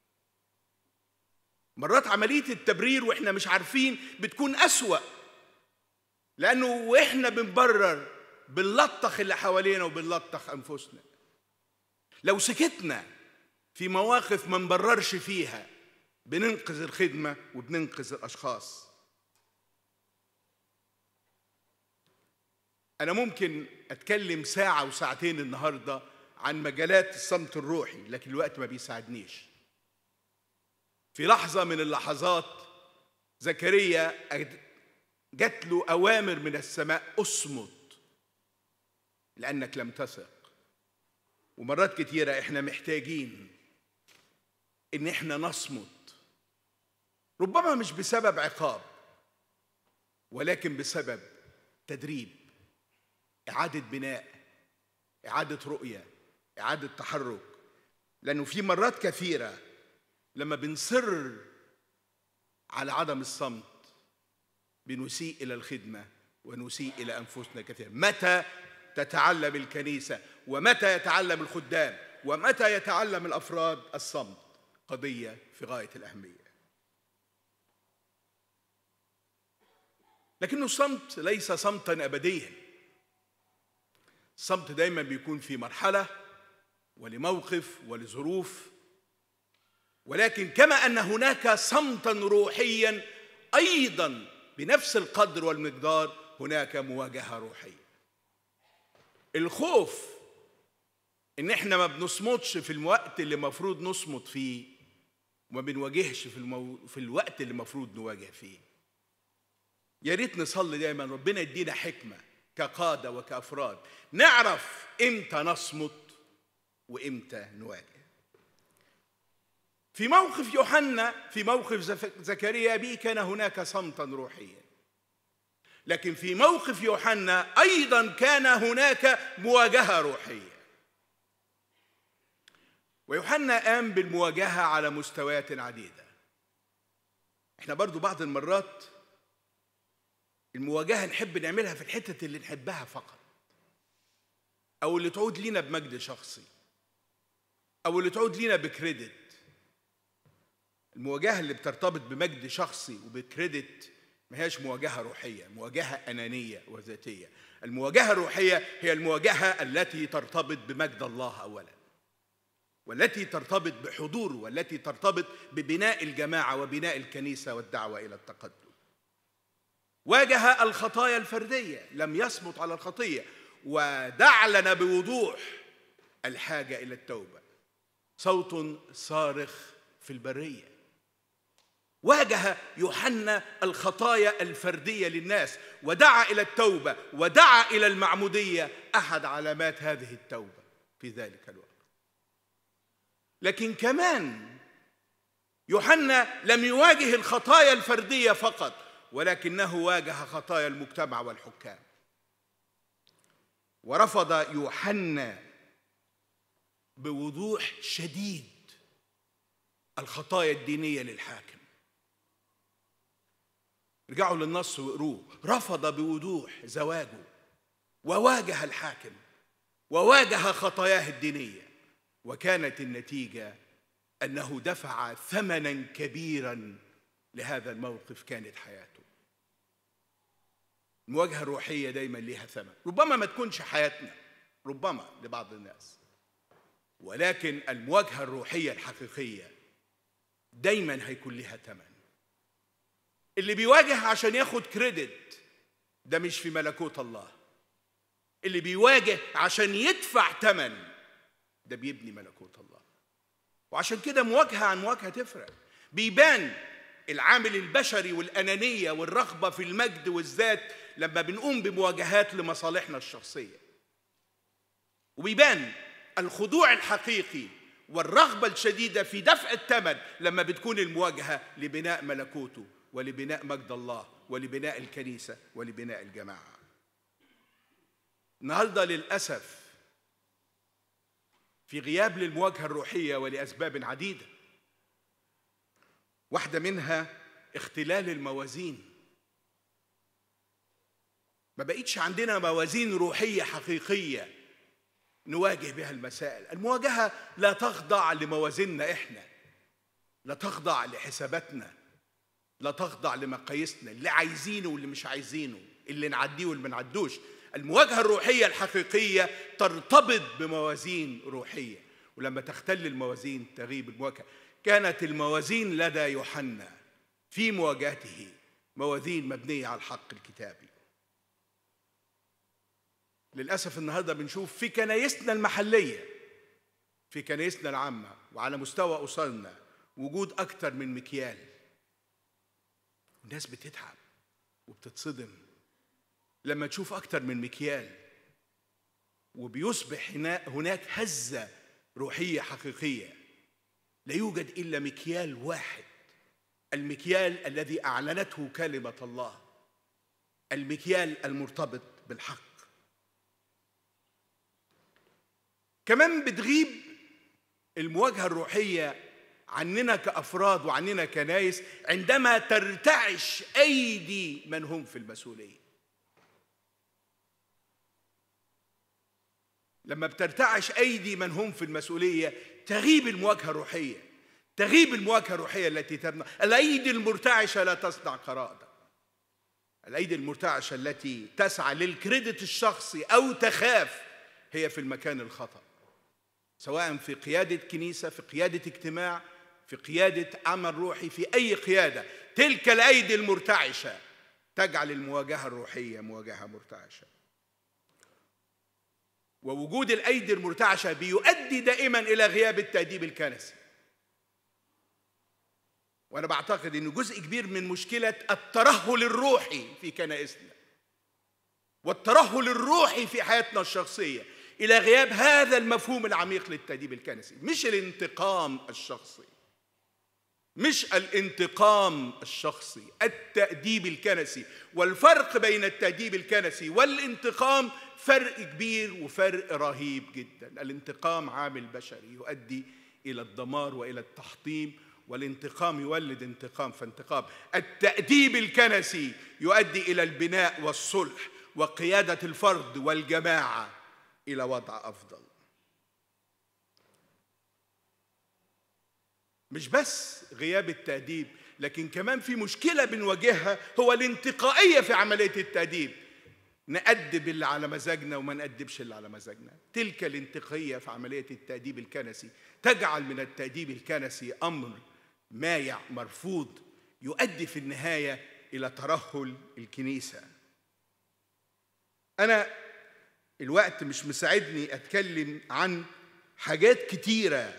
مرات عملية التبرير وإحنا مش عارفين بتكون أسوأ لأنه وإحنا بنبرر بنلطخ اللي حوالينا وبنلطخ أنفسنا لو سكتنا في مواقف ما نبررش فيها بننقذ الخدمة وبننقذ الأشخاص أنا ممكن أتكلم ساعة وساعتين النهاردة عن مجالات الصمت الروحي لكن الوقت ما بيساعدنيش في لحظة من اللحظات زكريا جات له أوامر من السماء أصمت لأنك لم تثق ومرات كتيرة إحنا محتاجين إن إحنا نصمت ربما مش بسبب عقاب ولكن بسبب تدريب إعادة بناء إعادة رؤية إعادة تحرك لأنه في مرات كثيرة لما بنصر على عدم الصمت بنسيء إلى الخدمة ونسيء إلى أنفسنا كثيرا متى تتعلم الكنيسة ومتى يتعلم الخدام ومتى يتعلم الأفراد الصمت قضية في غاية الأهمية لكنه الصمت ليس صمتا أبديا الصمت دايما بيكون في مرحلة ولموقف ولظروف ولكن كما أن هناك صمتا روحيا أيضا بنفس القدر والمقدار هناك مواجهة روحية الخوف ان احنا ما بنصمتش في الوقت اللي المفروض نصمت فيه وما بنواجهش في المو... في الوقت اللي المفروض نواجه فيه يا ريت نصلي دايما ربنا يدينا حكمه كقاده وكافراد نعرف امتى نصمت وامتى نواجه في موقف يوحنا في موقف زكريا بي كان هناك صمتا روحيا لكن في موقف يوحنا ايضا كان هناك مواجهه روحيه ويوحنا قام بالمواجهه على مستويات عديده احنا برضو بعض المرات المواجهه نحب نعملها في الحته اللي نحبها فقط او اللي تعود لينا بمجد شخصي او اللي تعود لينا بكريدت المواجهه اللي بترتبط بمجد شخصي وبكريدت ما هيش مواجهة روحية مواجهة أنانية وذاتية المواجهة الروحية هي المواجهة التي ترتبط بمجد الله أولا والتي ترتبط بحضور والتي ترتبط ببناء الجماعة وبناء الكنيسة والدعوة إلى التقدم واجه الخطايا الفردية لم يصمت على الخطية ودع لنا بوضوح الحاجة إلى التوبة صوت صارخ في البريه واجه يوحنا الخطايا الفرديه للناس ودعا الى التوبه ودعا الى المعموديه احد علامات هذه التوبه في ذلك الوقت لكن كمان يوحنا لم يواجه الخطايا الفرديه فقط ولكنه واجه خطايا المجتمع والحكام ورفض يوحنا بوضوح شديد الخطايا الدينيه للحاكم ارجعوا للنص واقروه رفض بوضوح زواجه وواجه الحاكم وواجه خطاياه الدينيه وكانت النتيجه انه دفع ثمنا كبيرا لهذا الموقف كانت حياته المواجهه الروحيه دايما ليها ثمن ربما ما تكونش حياتنا ربما لبعض الناس ولكن المواجهه الروحيه الحقيقيه دايما هيكون لها ثمن اللي بيواجه عشان ياخد كريدت ده مش في ملكوت الله اللي بيواجه عشان يدفع ثمن ده بيبني ملكوت الله وعشان كده مواجهه عن مواجهه تفرق بيبان العامل البشري والانانيه والرغبه في المجد والذات لما بنقوم بمواجهات لمصالحنا الشخصيه وبيبان الخضوع الحقيقي والرغبه الشديده في دفع الثمن لما بتكون المواجهه لبناء ملكوته ولبناء مجد الله ولبناء الكنيسه ولبناء الجماعه النهارده للاسف في غياب للمواجهه الروحيه ولاسباب عديده واحده منها اختلال الموازين ما بقيتش عندنا موازين روحيه حقيقيه نواجه بها المسائل المواجهه لا تخضع لموازيننا احنا لا تخضع لحساباتنا لا تخضع لمقاييسنا اللي عايزينه واللي مش عايزينه اللي نعديه واللي ما نعدوش المواجهه الروحيه الحقيقيه ترتبط بموازين روحيه ولما تختل الموازين تغيب المواجهه كانت الموازين لدى يوحنا في مواجهته موازين مبنيه على الحق الكتابي للاسف النهارده بنشوف في كنايسنا المحليه في كنايسنا العامه وعلى مستوى اسرنا وجود اكتر من مكيال الناس بتتعب وبتتصدم لما تشوف أكتر من مكيال وبيصبح هناك هزة روحية حقيقية لا يوجد إلا مكيال واحد المكيال الذي أعلنته كلمة الله المكيال المرتبط بالحق كمان بتغيب المواجهة الروحية عننا كأفراد وعننا كنايس عندما ترتعش أيدي من هم في المسؤولية لما بترتعش أيدي من هم في المسؤولية تغيب المواجهة الروحية تغيب المواجهة الروحية التي تبنى الأيدي المرتعشة لا تصنع قرائدا الأيدي المرتعشة التي تسعى للكريدت الشخصي أو تخاف هي في المكان الخطأ سواء في قيادة كنيسة في قيادة اجتماع في قيادة عمل روحي في أي قيادة تلك الأيدي المرتعشة تجعل المواجهة الروحية مواجهة مرتعشة ووجود الأيدي المرتعشة بيؤدي دائما إلى غياب التأديب الكنسي وأنا بعتقد أن جزء كبير من مشكلة الترهل الروحي في كنائسنا والترهل الروحي في حياتنا الشخصية إلى غياب هذا المفهوم العميق للتأديب الكنسي مش الانتقام الشخصي مش الانتقام الشخصي التأديب الكنسي والفرق بين التأديب الكنسي والانتقام فرق كبير وفرق رهيب جدا الانتقام عامل بشري يؤدي إلى الدمار وإلى التحطيم والانتقام يولد انتقام فانتقام التأديب الكنسي يؤدي إلى البناء والصلح وقيادة الفرد والجماعة إلى وضع أفضل مش بس غياب التأديب لكن كمان في مشكلة بنواجهها هو الانتقائية في عملية التأديب نأدب اللي على مزاجنا وما نأدبش اللي على مزاجنا تلك الانتقائية في عملية التأديب الكنسي تجعل من التأديب الكنسي أمر مايع مرفوض يؤدي في النهاية إلى ترهل الكنيسة أنا الوقت مش مساعدني أتكلم عن حاجات كتيرة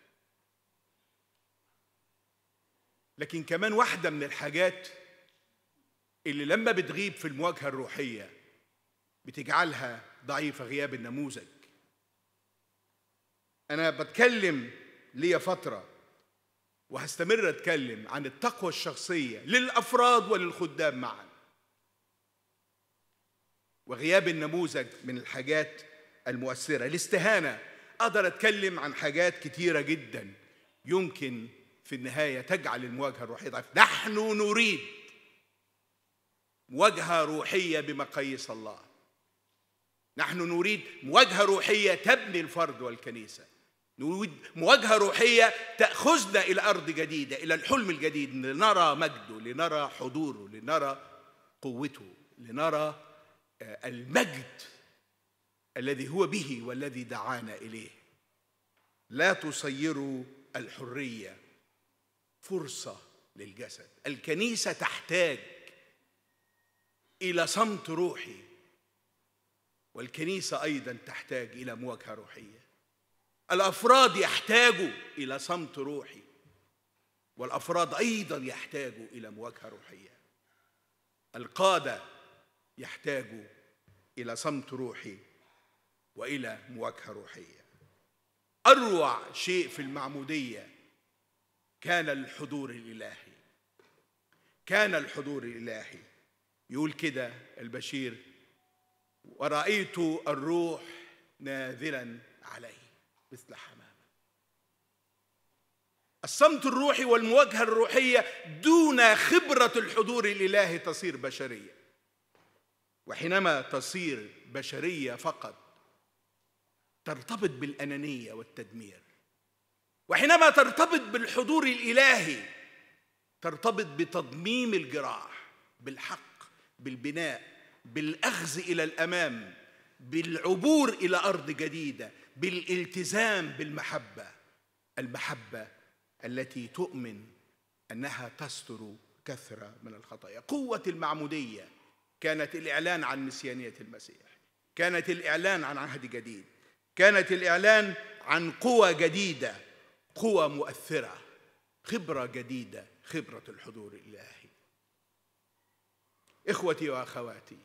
لكن كمان واحدة من الحاجات اللي لما بتغيب في المواجهة الروحية بتجعلها ضعيفة غياب النموذج أنا بتكلم ليا فترة وهستمر أتكلم عن التقوى الشخصية للأفراد وللخدام معا وغياب النموذج من الحاجات المؤثرة الاستهانة اقدر اتكلم عن حاجات كتيره جدا يمكن في النهايه تجعل المواجهه الروحيه ضعيفه نحن نريد مواجهه روحيه بمقاييس الله نحن نريد مواجهه روحيه تبني الفرد والكنيسه نريد مواجهه روحيه تاخذنا الى ارض جديده الى الحلم الجديد لنرى مجده لنرى حضوره لنرى قوته لنرى آه، المجد الذي هو به والذي دعانا اليه لا تصيروا الحريه فرصه للجسد الكنيسه تحتاج الى صمت روحي والكنيسه ايضا تحتاج الى مواجهه روحيه الافراد يحتاجوا الى صمت روحي والافراد ايضا يحتاجوا الى مواجهه روحيه القاده يحتاجوا الى صمت روحي والى مواجهه روحيه اروع شيء في المعموديه كان الحضور الالهي كان الحضور الالهي يقول كده البشير ورأيت الروح نازلا عليه مثل حمامة الصمت الروحي والمواجهة الروحية دون خبرة الحضور الإلهي تصير بشرية وحينما تصير بشرية فقط ترتبط بالأنانية والتدمير وحينما ترتبط بالحضور الإلهي ترتبط بتضميم الجراح بالحق بالبناء بالاخذ الى الامام بالعبور الى ارض جديده بالالتزام بالمحبه المحبه التي تؤمن انها تستر كثره من الخطايا قوه المعموديه كانت الاعلان عن مسيانيه المسيح كانت الاعلان عن عهد جديد كانت الاعلان عن قوى جديده قوى مؤثره خبره جديده خبره الحضور الالهي اخوتي واخواتي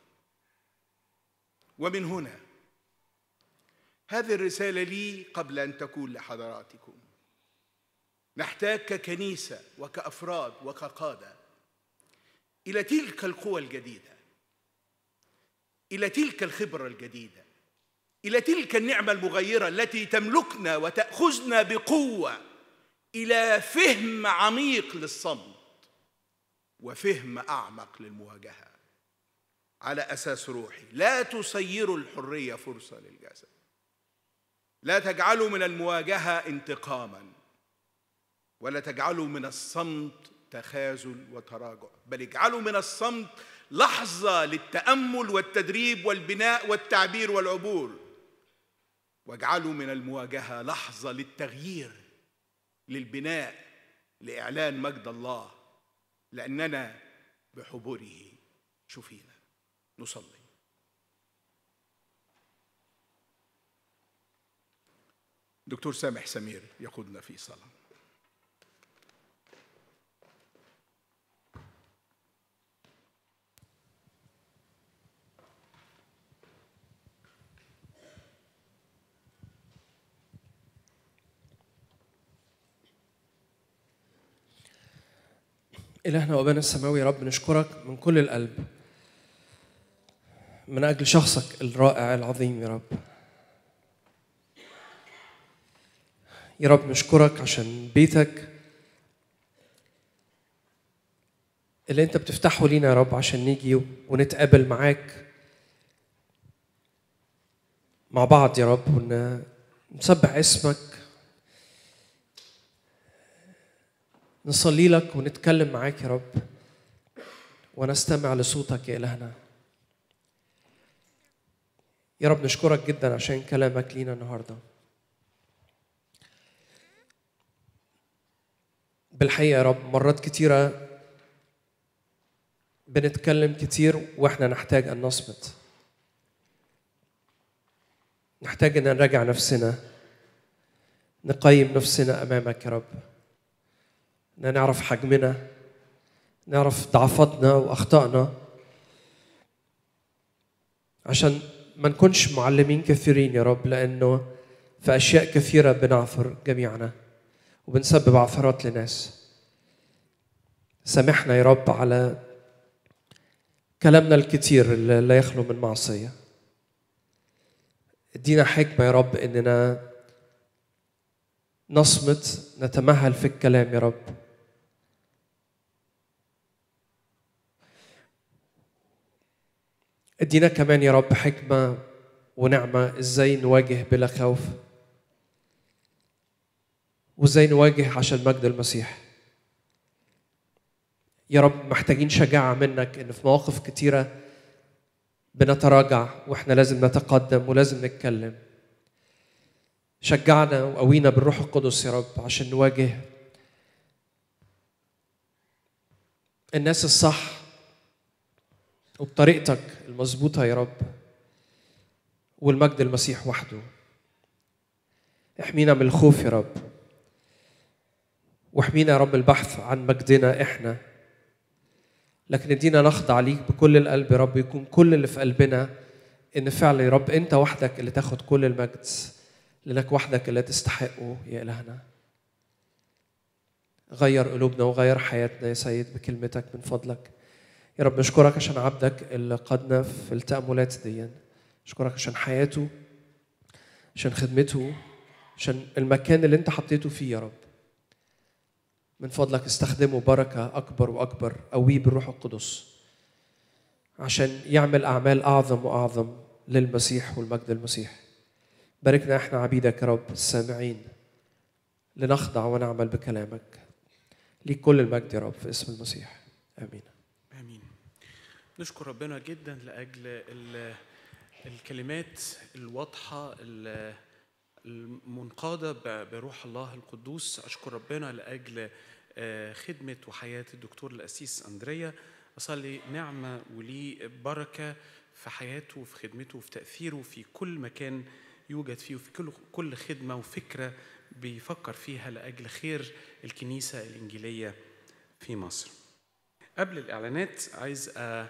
ومن هنا هذه الرساله لي قبل ان تكون لحضراتكم نحتاج ككنيسه وكافراد وكقاده الى تلك القوى الجديده الى تلك الخبره الجديده الى تلك النعمه المغيره التي تملكنا وتاخذنا بقوه الى فهم عميق للصمت وفهم اعمق للمواجهه على اساس روحي لا تصيروا الحريه فرصه للجسد لا تجعلوا من المواجهه انتقاما ولا تجعلوا من الصمت تخاذل وتراجع بل اجعلوا من الصمت لحظه للتامل والتدريب والبناء والتعبير والعبور واجعلوا من المواجهه لحظه للتغيير للبناء لاعلان مجد الله لاننا بحضوره شفينا نصلي دكتور سامح سمير يقودنا في صلاه إلهنا وأبانا السماوي يا رب نشكرك من كل القلب من أجل شخصك الرائع العظيم يا رب يا رب نشكرك عشان بيتك اللي انت بتفتحه لينا يا رب عشان نيجي ونتقابل معاك مع بعض يا رب ونسبح اسمك نصلي لك ونتكلم معاك يا رب ونستمع لصوتك يا إلهنا يا رب نشكرك جدا عشان كلامك لينا النهارده بالحقيقة يا رب مرات كتيرة بنتكلم كتير واحنا نحتاج ان نصمت نحتاج ان نراجع نفسنا نقيم نفسنا امامك يا رب ان نعرف حجمنا نعرف ضعفاتنا واخطائنا عشان ما نكونش معلمين كثيرين يا رب لانه في اشياء كثيره بنعثر جميعنا وبنسبب عثرات لناس سامحنا يا رب على كلامنا الكتير اللي لا يخلو من معصيه ادينا حكمه يا رب اننا نصمت نتمهل في الكلام يا رب ادينا كمان يا رب حكمة ونعمة ازاي نواجه بلا خوف وازاي نواجه عشان مجد المسيح يا رب محتاجين شجاعة منك ان في مواقف كتيرة بنتراجع واحنا لازم نتقدم ولازم نتكلم شجعنا وقوينا بالروح القدس يا رب عشان نواجه الناس الصح وبطريقتك المظبوطة يا رب والمجد المسيح وحده احمينا من الخوف يا رب واحمينا يا رب البحث عن مجدنا احنا لكن ادينا نخضع ليك بكل القلب يا رب يكون كل اللي في قلبنا ان فعلا يا رب انت وحدك اللي تاخد كل المجد لانك وحدك اللي تستحقه يا الهنا غير قلوبنا وغير حياتنا يا سيد بكلمتك من فضلك يا رب نشكرك عشان عبدك اللي قادنا في التأملات دي نشكرك عشان حياته عشان خدمته عشان المكان اللي انت حطيته فيه يا رب من فضلك استخدمه بركة أكبر وأكبر قويه بالروح القدس عشان يعمل أعمال أعظم وأعظم للمسيح والمجد المسيح باركنا احنا عبيدك يا رب السامعين لنخضع ونعمل بكلامك ليك كل المجد يا رب في اسم المسيح امين امين نشكر ربنا جدا لاجل ال- الكلمات الواضحه ال- المنقاده ب- بروح الله القدوس اشكر ربنا لاجل آه، خدمه وحياه الدكتور الاسيس اندريا اصلي نعمه وليه بركه في حياته وفي خدمته وفي تاثيره في كل مكان يوجد فيه وفي كل كل خدمه وفكره بيفكر فيها لاجل خير الكنيسه الانجيليه في مصر قبل الاعلانات عايز أ-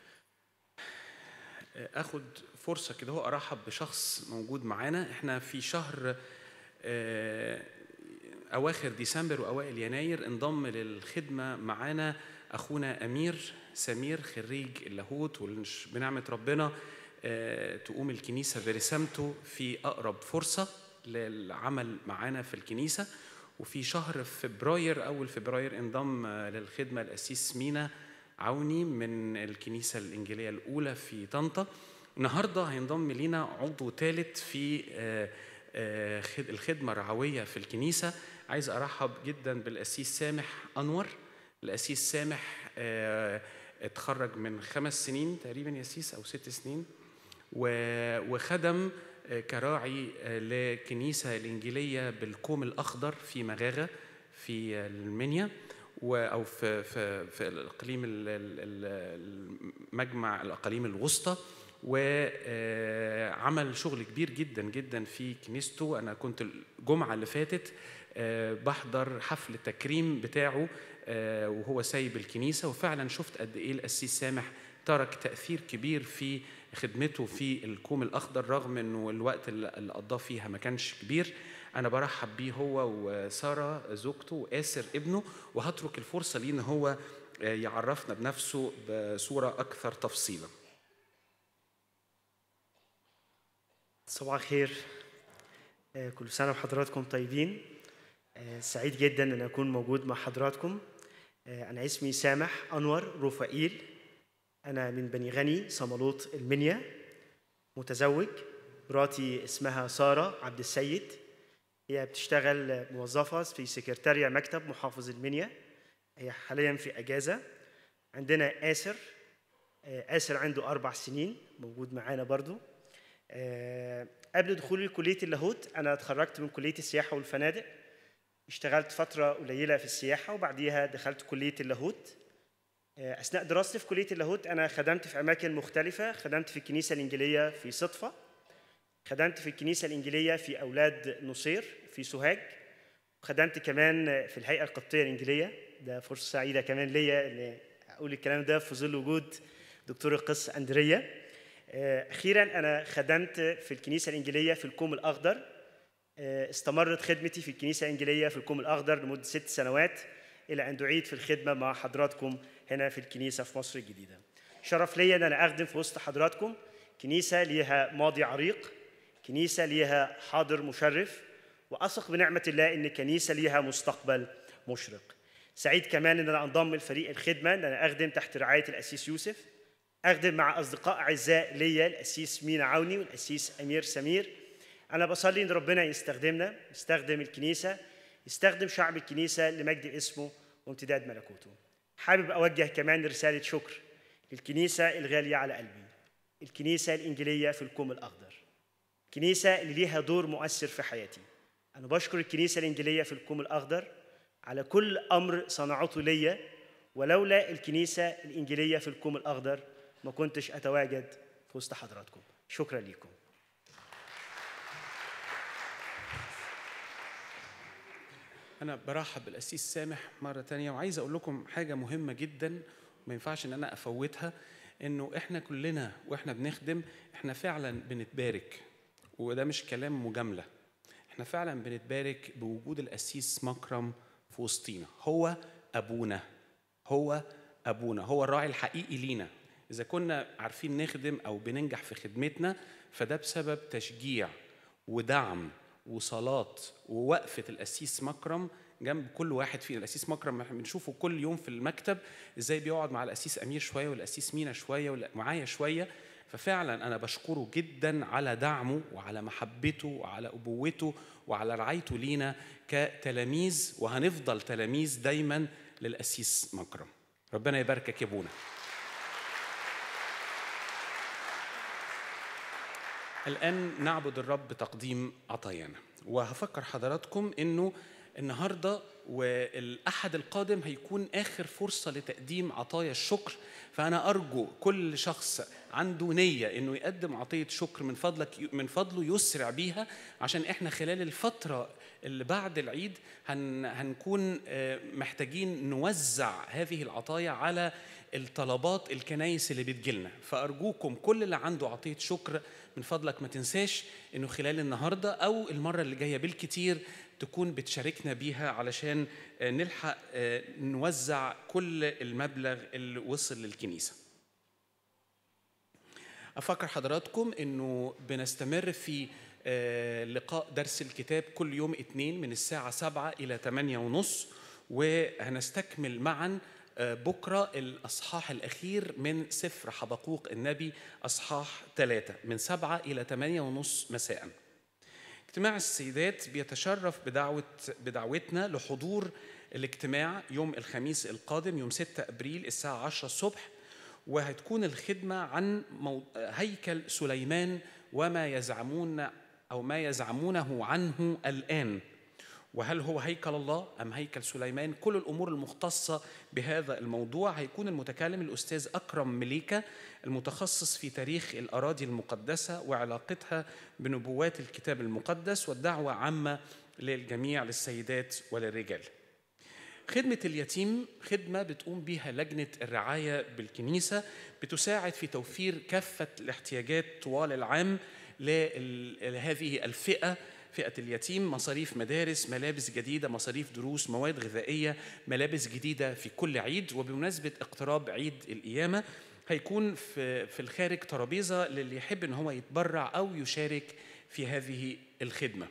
اخد فرصه كده هو ارحب بشخص موجود معانا احنا في شهر آه، اواخر ديسمبر واوائل يناير انضم للخدمه معانا اخونا امير سمير خريج اللاهوت وبنعمه ربنا آه، تقوم الكنيسه برسامته في اقرب فرصه للعمل معانا في الكنيسه وفي شهر فبراير اول فبراير انضم آه، للخدمه الاسيس مينا عوني من الكنيسه الانجيليه الاولى في طنطا النهارده هينضم لينا عضو ثالث في آه، آه، خد- الخدمه الرعويه في الكنيسه عايز ارحب جدا بالاسيس سامح انور الاسيس سامح آه، اتخرج من خمس سنين تقريبا يا سيس او ست سنين و- وخدم آه، كراعي آه، لكنيسه الانجيليه بالكوم الاخضر في مغاغه في المنيا و- او في في في الاقليم ال- ال- ال- المجمع الاقاليم الوسطى وعمل شغل كبير جدا جدا في كنيسته انا كنت الجمعه اللي فاتت آه، بحضر حفل التكريم بتاعه آه، وهو سايب الكنيسه وفعلا شفت قد ايه القسيس سامح ترك تاثير كبير في خدمته في الكوم الاخضر رغم انه الوقت اللي اللي قضاه فيها ما كانش كبير انا برحب بيه هو وساره زوجته واسر ابنه وهترك الفرصه ليه ان هو آه، يعرفنا بنفسه بصوره اكثر تفصيلا صباح الخير آه، كل سنة وحضراتكم طيبين آه، سعيد جدا أن أكون موجود مع حضراتكم آه، أنا اسمي سامح أنور رفائيل أنا من بني غني صمالوط المنيا متزوج مراتي اسمها سارة عبد السيد هي بتشتغل موظفة في سكرتارية مكتب محافظ المنيا هي حاليا في أجازة عندنا آسر آه، آسر عنده أربع سنين موجود معانا برضو آه، قبل دخولي كلية اللاهوت أنا اتخرجت من كلية السياحة والفنادق اشتغلت فترة قليلة في السياحة وبعديها دخلت كلية اللاهوت آه، أثناء دراستي في كلية اللاهوت أنا خدمت في أماكن مختلفة خدمت في الكنيسة الإنجيلية في صدفة خدمت في الكنيسة الإنجيلية في أولاد نصير في سوهاج وخدمت كمان في الهيئة القبطية الإنجيلية ده فرصة سعيدة كمان ليا إن أقول الكلام ده في ظل وجود دكتور القس أندريا آه، أخيرا أنا خدمت في الكنيسة الإنجيلية في الكوم الأخضر آه، استمرت خدمتي في الكنيسة الإنجيلية في الكوم الأخضر لمدة ست سنوات إلى أن دعيت في الخدمة مع حضراتكم هنا في الكنيسة في مصر الجديدة شرف ليا أن أنا أخدم في وسط حضراتكم كنيسة ليها ماضي عريق كنيسة ليها حاضر مشرف واثق بنعمه الله ان الكنيسه ليها مستقبل مشرق سعيد كمان ان انا انضم لفريق الخدمه ان انا اخدم تحت رعايه الاسيس يوسف اخدم مع اصدقاء اعزاء ليا الاسيس مينا عوني والاسيس امير سمير انا بصلي ان ربنا يستخدمنا يستخدم الكنيسه يستخدم شعب الكنيسه لمجد اسمه وامتداد ملكوته حابب اوجه كمان رساله شكر للكنيسه الغاليه على قلبي الكنيسه الانجيليه في الكوم الاخضر كنيسه اللي ليها دور مؤثر في حياتي انا بشكر الكنيسه الانجيليه في الكوم الاخضر على كل امر صنعته ليا ولولا الكنيسه الانجيليه في الكوم الاخضر ما كنتش اتواجد في وسط حضراتكم شكرا لكم أنا برحب بالأسيس سامح مرة تانية وعايز أقول لكم حاجة مهمة جدا ما ينفعش إن أنا أفوتها إنه إحنا كلنا وإحنا بنخدم إحنا فعلا بنتبارك وده مش كلام مجاملة إحنا فعلا بنتبارك بوجود الأسيس مكرم في وسطينا هو أبونا هو أبونا هو الراعي الحقيقي لينا إذا كنا عارفين نخدم أو بننجح في خدمتنا فده بسبب تشجيع ودعم وصلاة ووقفة الأسيس مكرم جنب كل واحد فينا الأسيس مكرم احنا بنشوفه كل يوم في المكتب إزاي بيقعد مع الأسيس أمير شوية والأسيس مينا شوية ومعايا شوية ففعلا أنا بشكره جدا على دعمه وعلى محبته وعلى أبوته وعلى رعايته لينا كتلاميذ وهنفضل تلاميذ دايما للأسيس مكرم ربنا يباركك يا ابونا الآن نعبد الرب بتقديم عطايانا وهفكر حضراتكم إنه النهاردة والأحد القادم هيكون آخر فرصة لتقديم عطايا الشكر فأنا أرجو كل شخص عنده نية إنه يقدم عطية شكر من فضلك من فضله يسرع بيها عشان إحنا خلال الفترة اللي بعد العيد هن هنكون آه، محتاجين نوزع هذه العطايا على الطلبات الكنايس اللي بتجيلنا فأرجوكم كل اللي عنده عطية شكر من فضلك ما تنساش انه خلال النهارده او المره اللي جايه بالكتير تكون بتشاركنا بيها علشان آه، نلحق آه، نوزع كل المبلغ اللي وصل للكنيسه. افكر حضراتكم انه بنستمر في آه، لقاء درس الكتاب كل يوم اثنين من الساعه 7 الى 8 ونص وهنستكمل معا بكرة الأصحاح الأخير من سفر حبقوق النبي أصحاح ثلاثة من سبعة إلى ثمانية ونص مساء اجتماع السيدات بيتشرف بدعوة بدعوتنا لحضور الاجتماع يوم الخميس القادم يوم 6 أبريل الساعة 10 الصبح وهتكون الخدمة عن مو... هيكل سليمان وما يزعمون أو ما يزعمونه عنه الآن وهل هو هيكل الله أم هيكل سليمان كل الأمور المختصة بهذا الموضوع هيكون المتكلم الأستاذ أكرم مليكة المتخصص في تاريخ الأراضي المقدسة وعلاقتها بنبوات الكتاب المقدس والدعوة عامة للجميع للسيدات وللرجال خدمة اليتيم خدمة بتقوم بها لجنة الرعاية بالكنيسة بتساعد في توفير كافة الاحتياجات طوال العام لهذه الفئة فئة اليتيم مصاريف مدارس ملابس جديدة مصاريف دروس مواد غذائية ملابس جديدة في كل عيد وبمناسبة اقتراب عيد القيامة هيكون في في الخارج ترابيزة للي يحب ان هو يتبرع او يشارك في هذه الخدمة.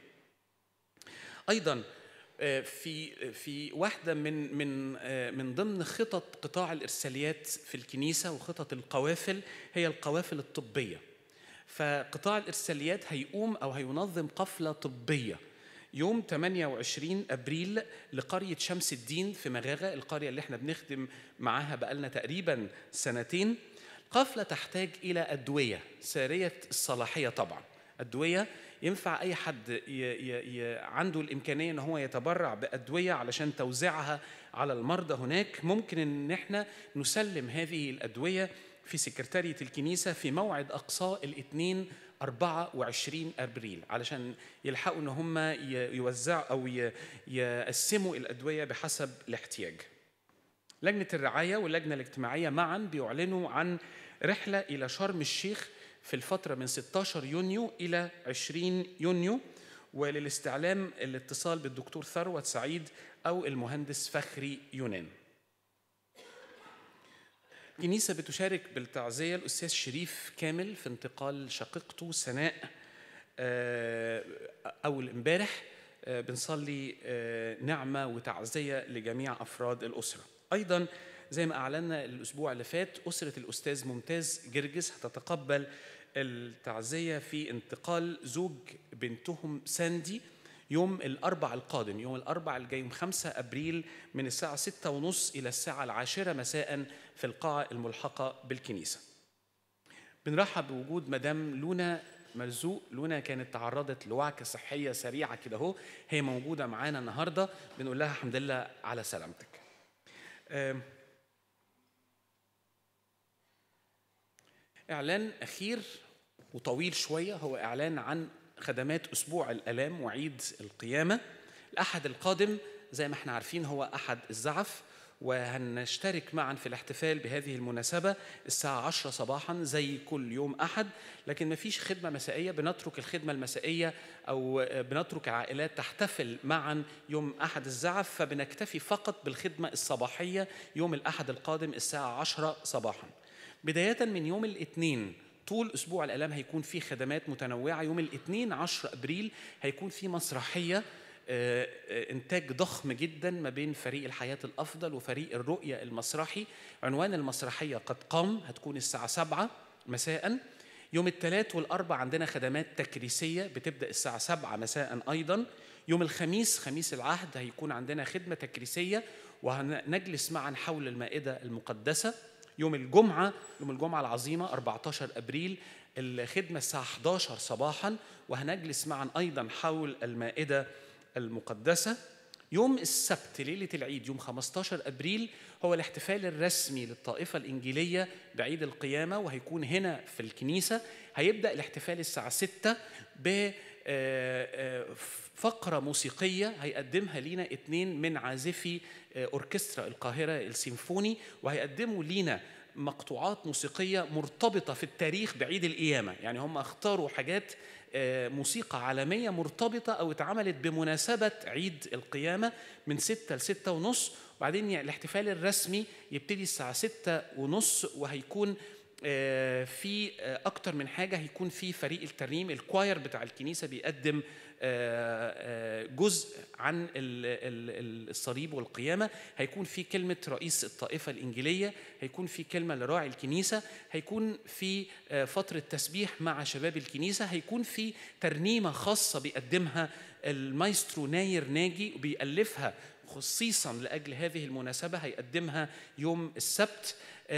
ايضا آه، في في واحدة من من آه، من ضمن خطط قطاع الإرساليات في الكنيسة وخطط القوافل هي القوافل الطبية. فقطاع الإرساليات هيقوم أو هينظم قفلة طبية يوم 28 أبريل لقرية شمس الدين في مغاغة القرية اللي احنا بنخدم معاها بقالنا تقريبا سنتين قفلة تحتاج إلى أدوية سارية الصلاحية طبعا أدوية ينفع أي حد ي ي ي عنده الإمكانية إن هو يتبرع بأدوية علشان توزيعها على المرضى هناك ممكن إن احنا نسلم هذه الأدوية في سكرتارية الكنيسة في موعد أقصاء الاثنين 24 أبريل علشان يلحقوا إن هم يوزعوا أو يقسموا الأدوية بحسب الاحتياج لجنة الرعاية واللجنة الاجتماعية معا بيعلنوا عن رحلة إلى شرم الشيخ في الفترة من 16 يونيو إلى 20 يونيو وللاستعلام الاتصال بالدكتور ثروت سعيد أو المهندس فخري يونان الكنيسة بتشارك بالتعزية الأستاذ شريف كامل في انتقال شقيقته سناء آه، أول امبارح آه، بنصلي آه، نعمة وتعزية لجميع أفراد الأسرة أيضا زي ما أعلنا الأسبوع اللي فات أسرة الأستاذ ممتاز جرجس هتتقبل التعزية في انتقال زوج بنتهم ساندي يوم الأربع القادم يوم الأربع الجاي يوم 5 أبريل من الساعة ستة ونص إلى الساعة العاشرة مساء في القاعة الملحقة بالكنيسة بنرحب بوجود مدام لونا مرزوق لونا كانت تعرضت لوعكة صحية سريعة كده اهو هي موجودة معانا النهاردة بنقول لها الحمد لله على سلامتك آم، إعلان أخير وطويل شوية هو إعلان عن خدمات أسبوع الآلام وعيد القيامة الأحد القادم زي ما احنا عارفين هو أحد الزعف وهنشترك معا في الاحتفال بهذه المناسبة الساعة 10 صباحا زي كل يوم أحد لكن ما فيش خدمة مسائية بنترك الخدمة المسائية أو بنترك العائلات تحتفل معا يوم أحد الزعف فبنكتفي فقط بالخدمة الصباحية يوم الأحد القادم الساعة 10 صباحا بداية من يوم الاثنين طول اسبوع الالام هيكون في خدمات متنوعه يوم الاثنين 10 ابريل هيكون في مسرحيه آه، آه، انتاج ضخم جدا ما بين فريق الحياه الافضل وفريق الرؤيه المسرحي عنوان المسرحيه قد قام هتكون الساعه 7 مساء يوم الثلاث والاربع عندنا خدمات تكريسيه بتبدا الساعه 7 مساء ايضا يوم الخميس خميس العهد هيكون عندنا خدمه تكريسيه وهنجلس معا حول المائده المقدسه يوم الجمعة يوم الجمعة العظيمة 14 أبريل الخدمة الساعة 11 صباحا وهنجلس معا أيضا حول المائدة المقدسة يوم السبت ليلة العيد يوم 15 أبريل هو الاحتفال الرسمي للطائفة الإنجيلية بعيد القيامة وهيكون هنا في الكنيسة هيبدأ الاحتفال الساعة 6 ب آه، آه، فقرة موسيقية هيقدمها لينا اتنين من عازفي آه، أوركسترا القاهرة السيمفوني وهيقدموا لينا مقطوعات موسيقية مرتبطة في التاريخ بعيد القيامة يعني هم اختاروا حاجات آه، موسيقى عالمية مرتبطة أو اتعملت بمناسبة عيد القيامة من ستة لستة ونص وبعدين الاحتفال الرسمي يبتدي الساعة ستة ونص وهيكون آه، في آه، أكتر من حاجة هيكون في فريق الترنيم الكواير بتاع الكنيسة بيقدم آه، آه، جزء عن ال- ال- ال- الصليب والقيامة هيكون في كلمة رئيس الطائفة الإنجيلية هيكون في كلمة لراعي الكنيسة هيكون في آه، فترة تسبيح مع شباب الكنيسة هيكون في ترنيمة خاصة بيقدمها المايسترو ناير ناجي وبيألفها خصيصا لاجل هذه المناسبه هيقدمها يوم السبت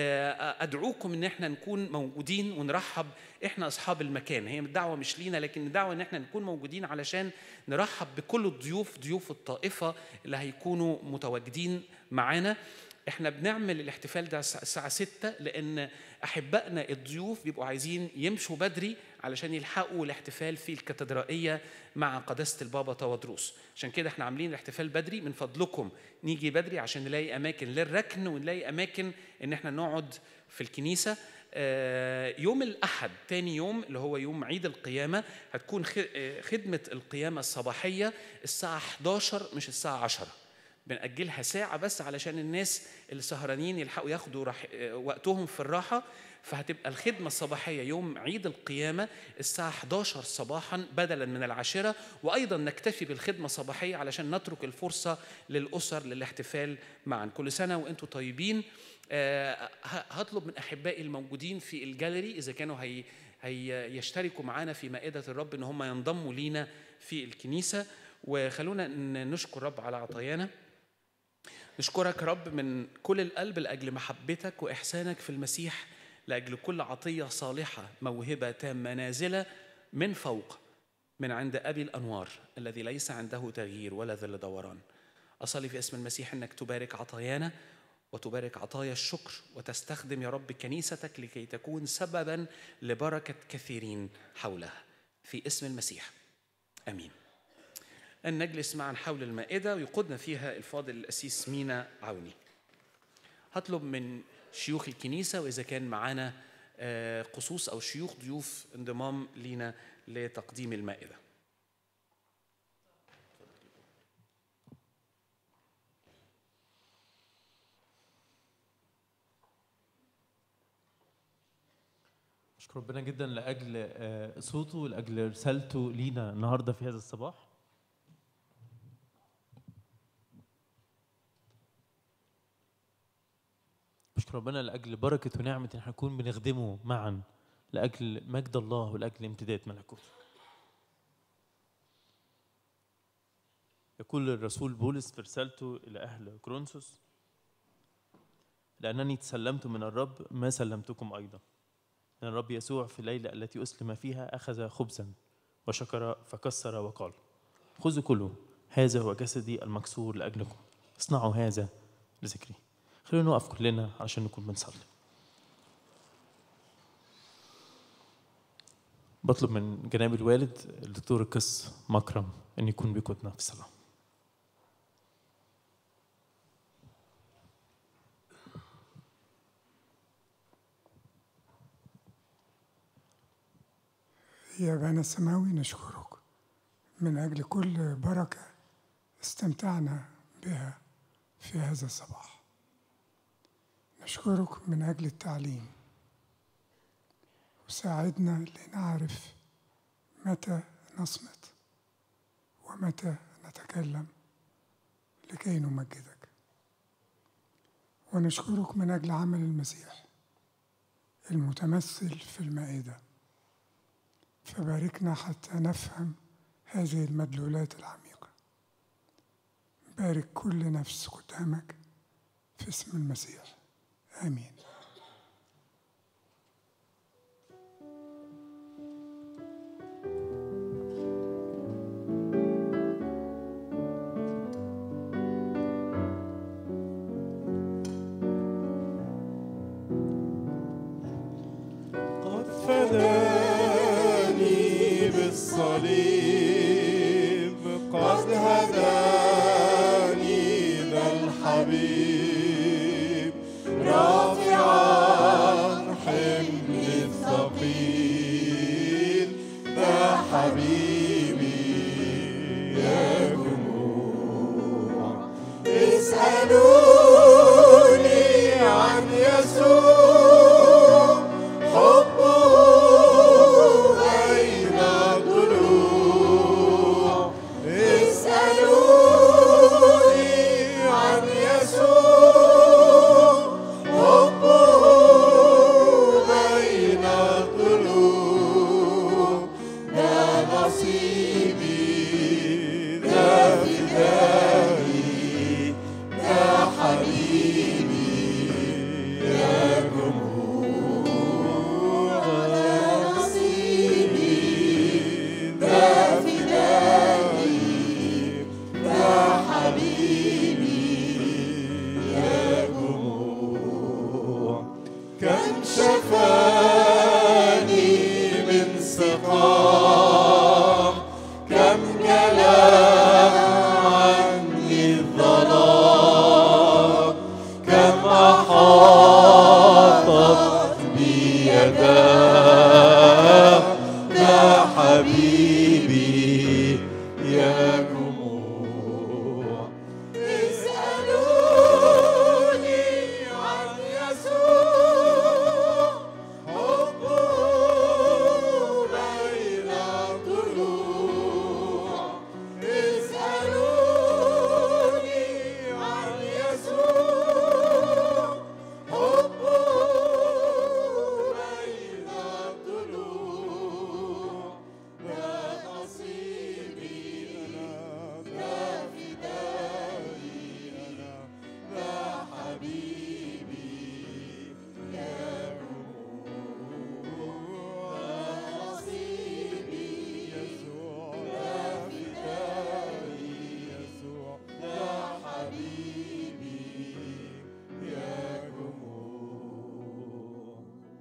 آه، ادعوكم ان احنا نكون موجودين ونرحب احنا اصحاب المكان هي الدعوه مش لينا لكن الدعوه ان احنا نكون موجودين علشان نرحب بكل الضيوف ضيوف الطائفه اللي هيكونوا متواجدين معانا احنا بنعمل الاحتفال ده الساعة- الساعة 6 لأن أحبائنا الضيوف بيبقوا عايزين يمشوا بدري علشان يلحقوا الاحتفال في الكاتدرائية مع قداسة البابا تودروس عشان كده احنا عاملين الاحتفال بدري من فضلكم نيجي بدري عشان نلاقي أماكن للركن ونلاقي أماكن إن احنا نقعد في الكنيسة آه، يوم الأحد تاني يوم اللي هو يوم عيد القيامة هتكون خ- آه، خدمة القيامة الصباحية الساعة 11 مش الساعة 10 بنأجلها ساعة بس علشان الناس اللي سهرانين يلحقوا ياخدوا راح آه، وقتهم في الراحة فهتبقى الخدمة الصباحية يوم عيد القيامة الساعة 11 صباحا بدلا من العاشرة وأيضا نكتفي بالخدمة الصباحية علشان نترك الفرصة للأسر للاحتفال معا كل سنة وأنتم طيبين آه، ه- هطلب من أحبائي الموجودين في الجاليري إذا كانوا هي هي يشتركوا معانا في مائدة الرب إن هم ينضموا لينا في الكنيسة وخلونا ن- نشكر رب على عطايانا نشكرك رب من كل القلب لأجل محبتك وإحسانك في المسيح لأجل كل عطية صالحة موهبة تامة نازلة من فوق من عند أبي الأنوار الذي ليس عنده تغيير ولا ذل دوران أصلي في اسم المسيح أنك تبارك عطايانا وتبارك عطايا الشكر وتستخدم يا رب كنيستك لكي تكون سببا لبركة كثيرين حولها في اسم المسيح آمين أن نجلس معا حول المائدة ويقودنا فيها الفاضل الأسيس مينا عوني هطلب من شيوخ الكنيسة وإذا كان معانا آه، قصوص أو شيوخ ضيوف انضمام لينا لتقديم المائدة أشكر ربنا جدا لأجل آه، صوته ولأجل رسالته لينا النهاردة في هذا الصباح نشكر ربنا لاجل بركه ونعمه ان احنا نكون بنخدمه معا لاجل مجد الله ولاجل امتداد ملكوته يقول الرسول بولس في رسالته الى اهل كورنثوس لانني تسلمت من الرب ما سلمتكم ايضا ان الرب يسوع في الليله التي اسلم فيها اخذ خبزا وشكر فكسر وقال خذوا كلوا هذا هو جسدي المكسور لاجلكم اصنعوا هذا لذكري خلونا نقف كلنا عشان نكون بنصلي بطلب من جناب الوالد الدكتور القس مكرم ان يكون بيقودنا في الصلاه يا أبانا السماوي نشكرك من أجل كل بركة استمتعنا بها في هذا الصباح نشكرك من أجل التعليم وساعدنا لنعرف متى نصمت ومتى نتكلم لكي نمجدك ونشكرك من أجل عمل المسيح المتمثل في المائده فباركنا حتى نفهم هذه المدلولات العميقة بارك كل نفس قدامك في اسم المسيح آمين قد فداني بالصليب قد هداني ذا الحبيب رافعا حملي الثقيل ذا حبيبي يا جموع اسألوني عن يسوع حبه بين ضلوع اسألوني عن يسوع حبه بين ضلوع ده نصيبي ده فدائي ده حبيبي يا جمهور ده نصيبي ده فدائي ده حبيبي يا جمهور كم شفاني من سقام كم جلى عني الظلام كم أحاطت بي يداه ده حبيبي يا جموع اسألوني عن يسوع حبه بين الضلوع اسألوني عن يسوع حبه بين الضلوع ده نصيبي أنا ده فدائي أنا ده حبيبي يا جموع نصيبي يسوع ده فدائي يسوع ده حبيبي يا جموع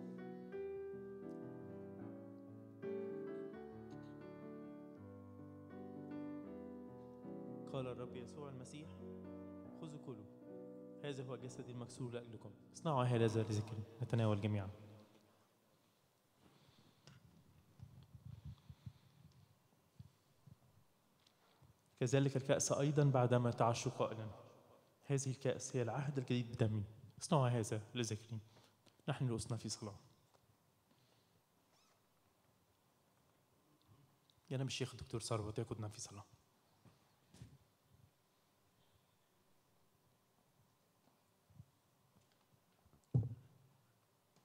قال الرب يسوع المسيح خذوا كلوا هذا هو جسدي المكسور لاجلكم اصنعوا هذا لذكري نتناول جميعا كذلك الكأس أيضا بعدما تعشوا قائلا هذه الكأس هي العهد الجديد بدمي اصنعوا هذا لذكري نحن رؤوسنا في صلاة يا مش الشيخ الدكتور ثروت يقودنا في صلاة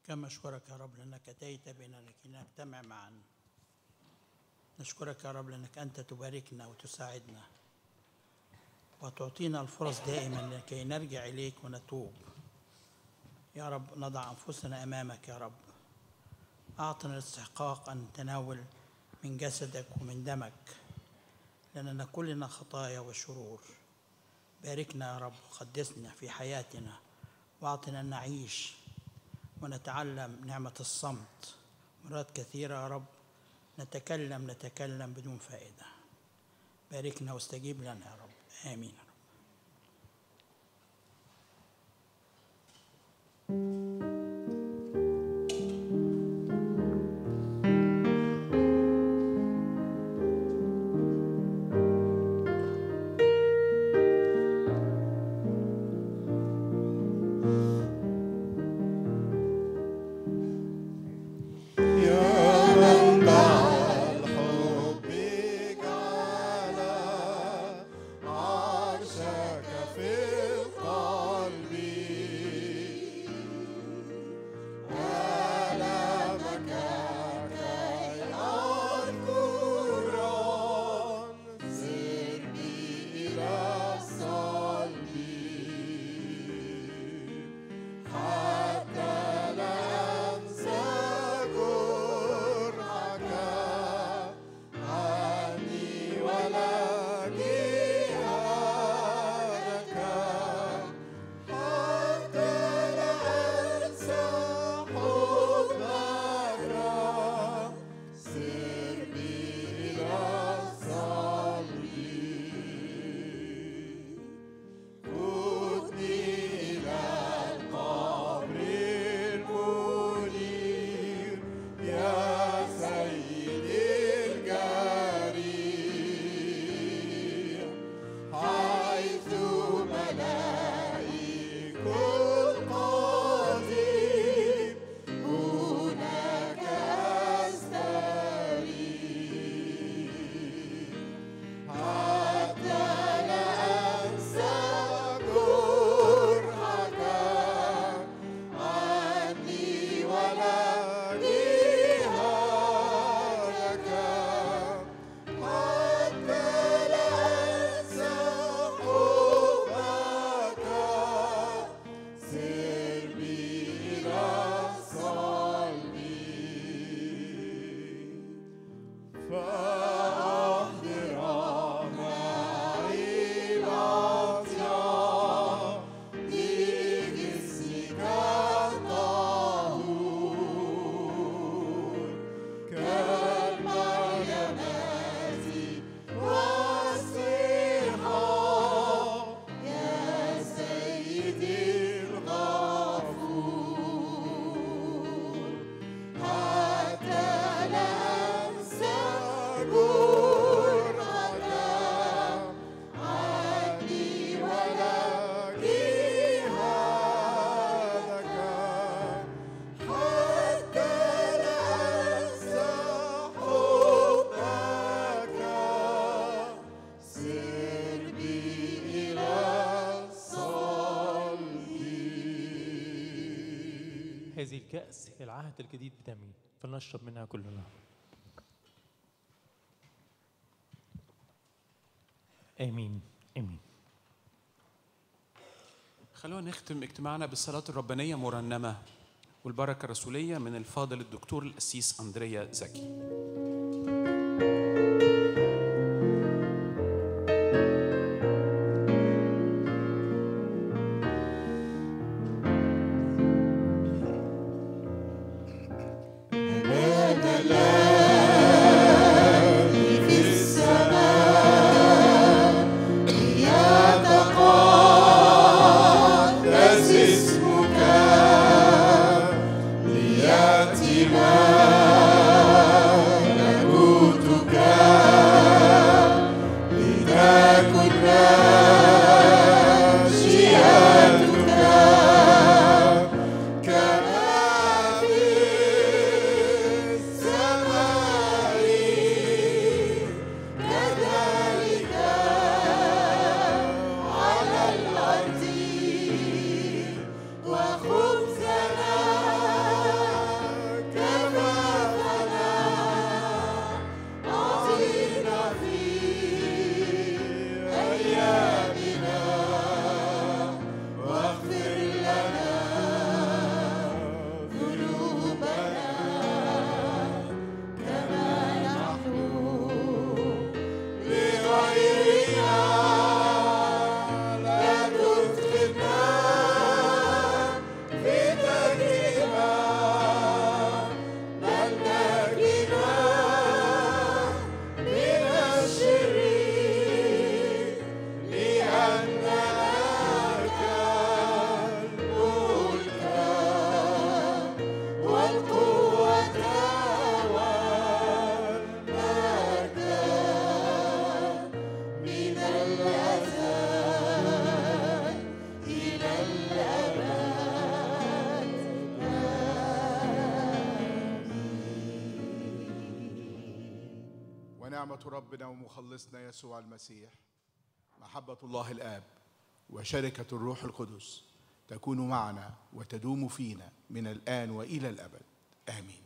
كما أشكرك يا رب لأنك أتيت بنا لكي نجتمع معا نشكرك يا رب لأنك أنت تباركنا وتساعدنا وتعطينا الفرص دائما لكي نرجع إليك ونتوب يا رب نضع أنفسنا أمامك يا رب أعطنا الاستحقاق أن نتناول من جسدك ومن دمك لأننا كلنا خطايا وشرور باركنا يا رب وقدسنا في حياتنا واعطنا أن نعيش ونتعلم نعمة الصمت مرات كثيرة يا رب نتكلم نتكلم بدون فائدة باركنا واستجيب لنا يا رب آمين يا رب يا منبع الحب جعل عرشك في القلب ألمك كي أذكر سر بي إلى الصلب حتى لا أنسى جرحك عني ولا جهادك حتى لا أنسى حبك سر بي إلى الصلب خذني إلى القبر المنير يا سيدي الجريح حيث ملائك القديم هناك أستريح حتى لا أنسى جرحك عني ولا جهادك حتى لا أنسى حبك سر بي إلى الصلب فأحضر معي الأطياب بجسمك الطهور كالمريمات والصحاب يا سيدي الغفور حتى لا أنسى جرحك عني ولا جهادك حتى لا أنسى حبك سر بي إلى الصلب هذه الكأس هي العهد الجديد بدمي فلنشرب منها كلنا آمين آمين خلونا نختم اجتماعنا بالصلاة الربانية مرنمة والبركة الرسولية من الفاضل الدكتور القسيس أندريا زكي في السماء ليتقدس اسمك ليأتي ونعمة ربنا ومخلصنا يسوع المسيح محبة الله الآب وشركة الروح القدس تكون معنا وتدوم فينا من الآن وإلى الأبد آمين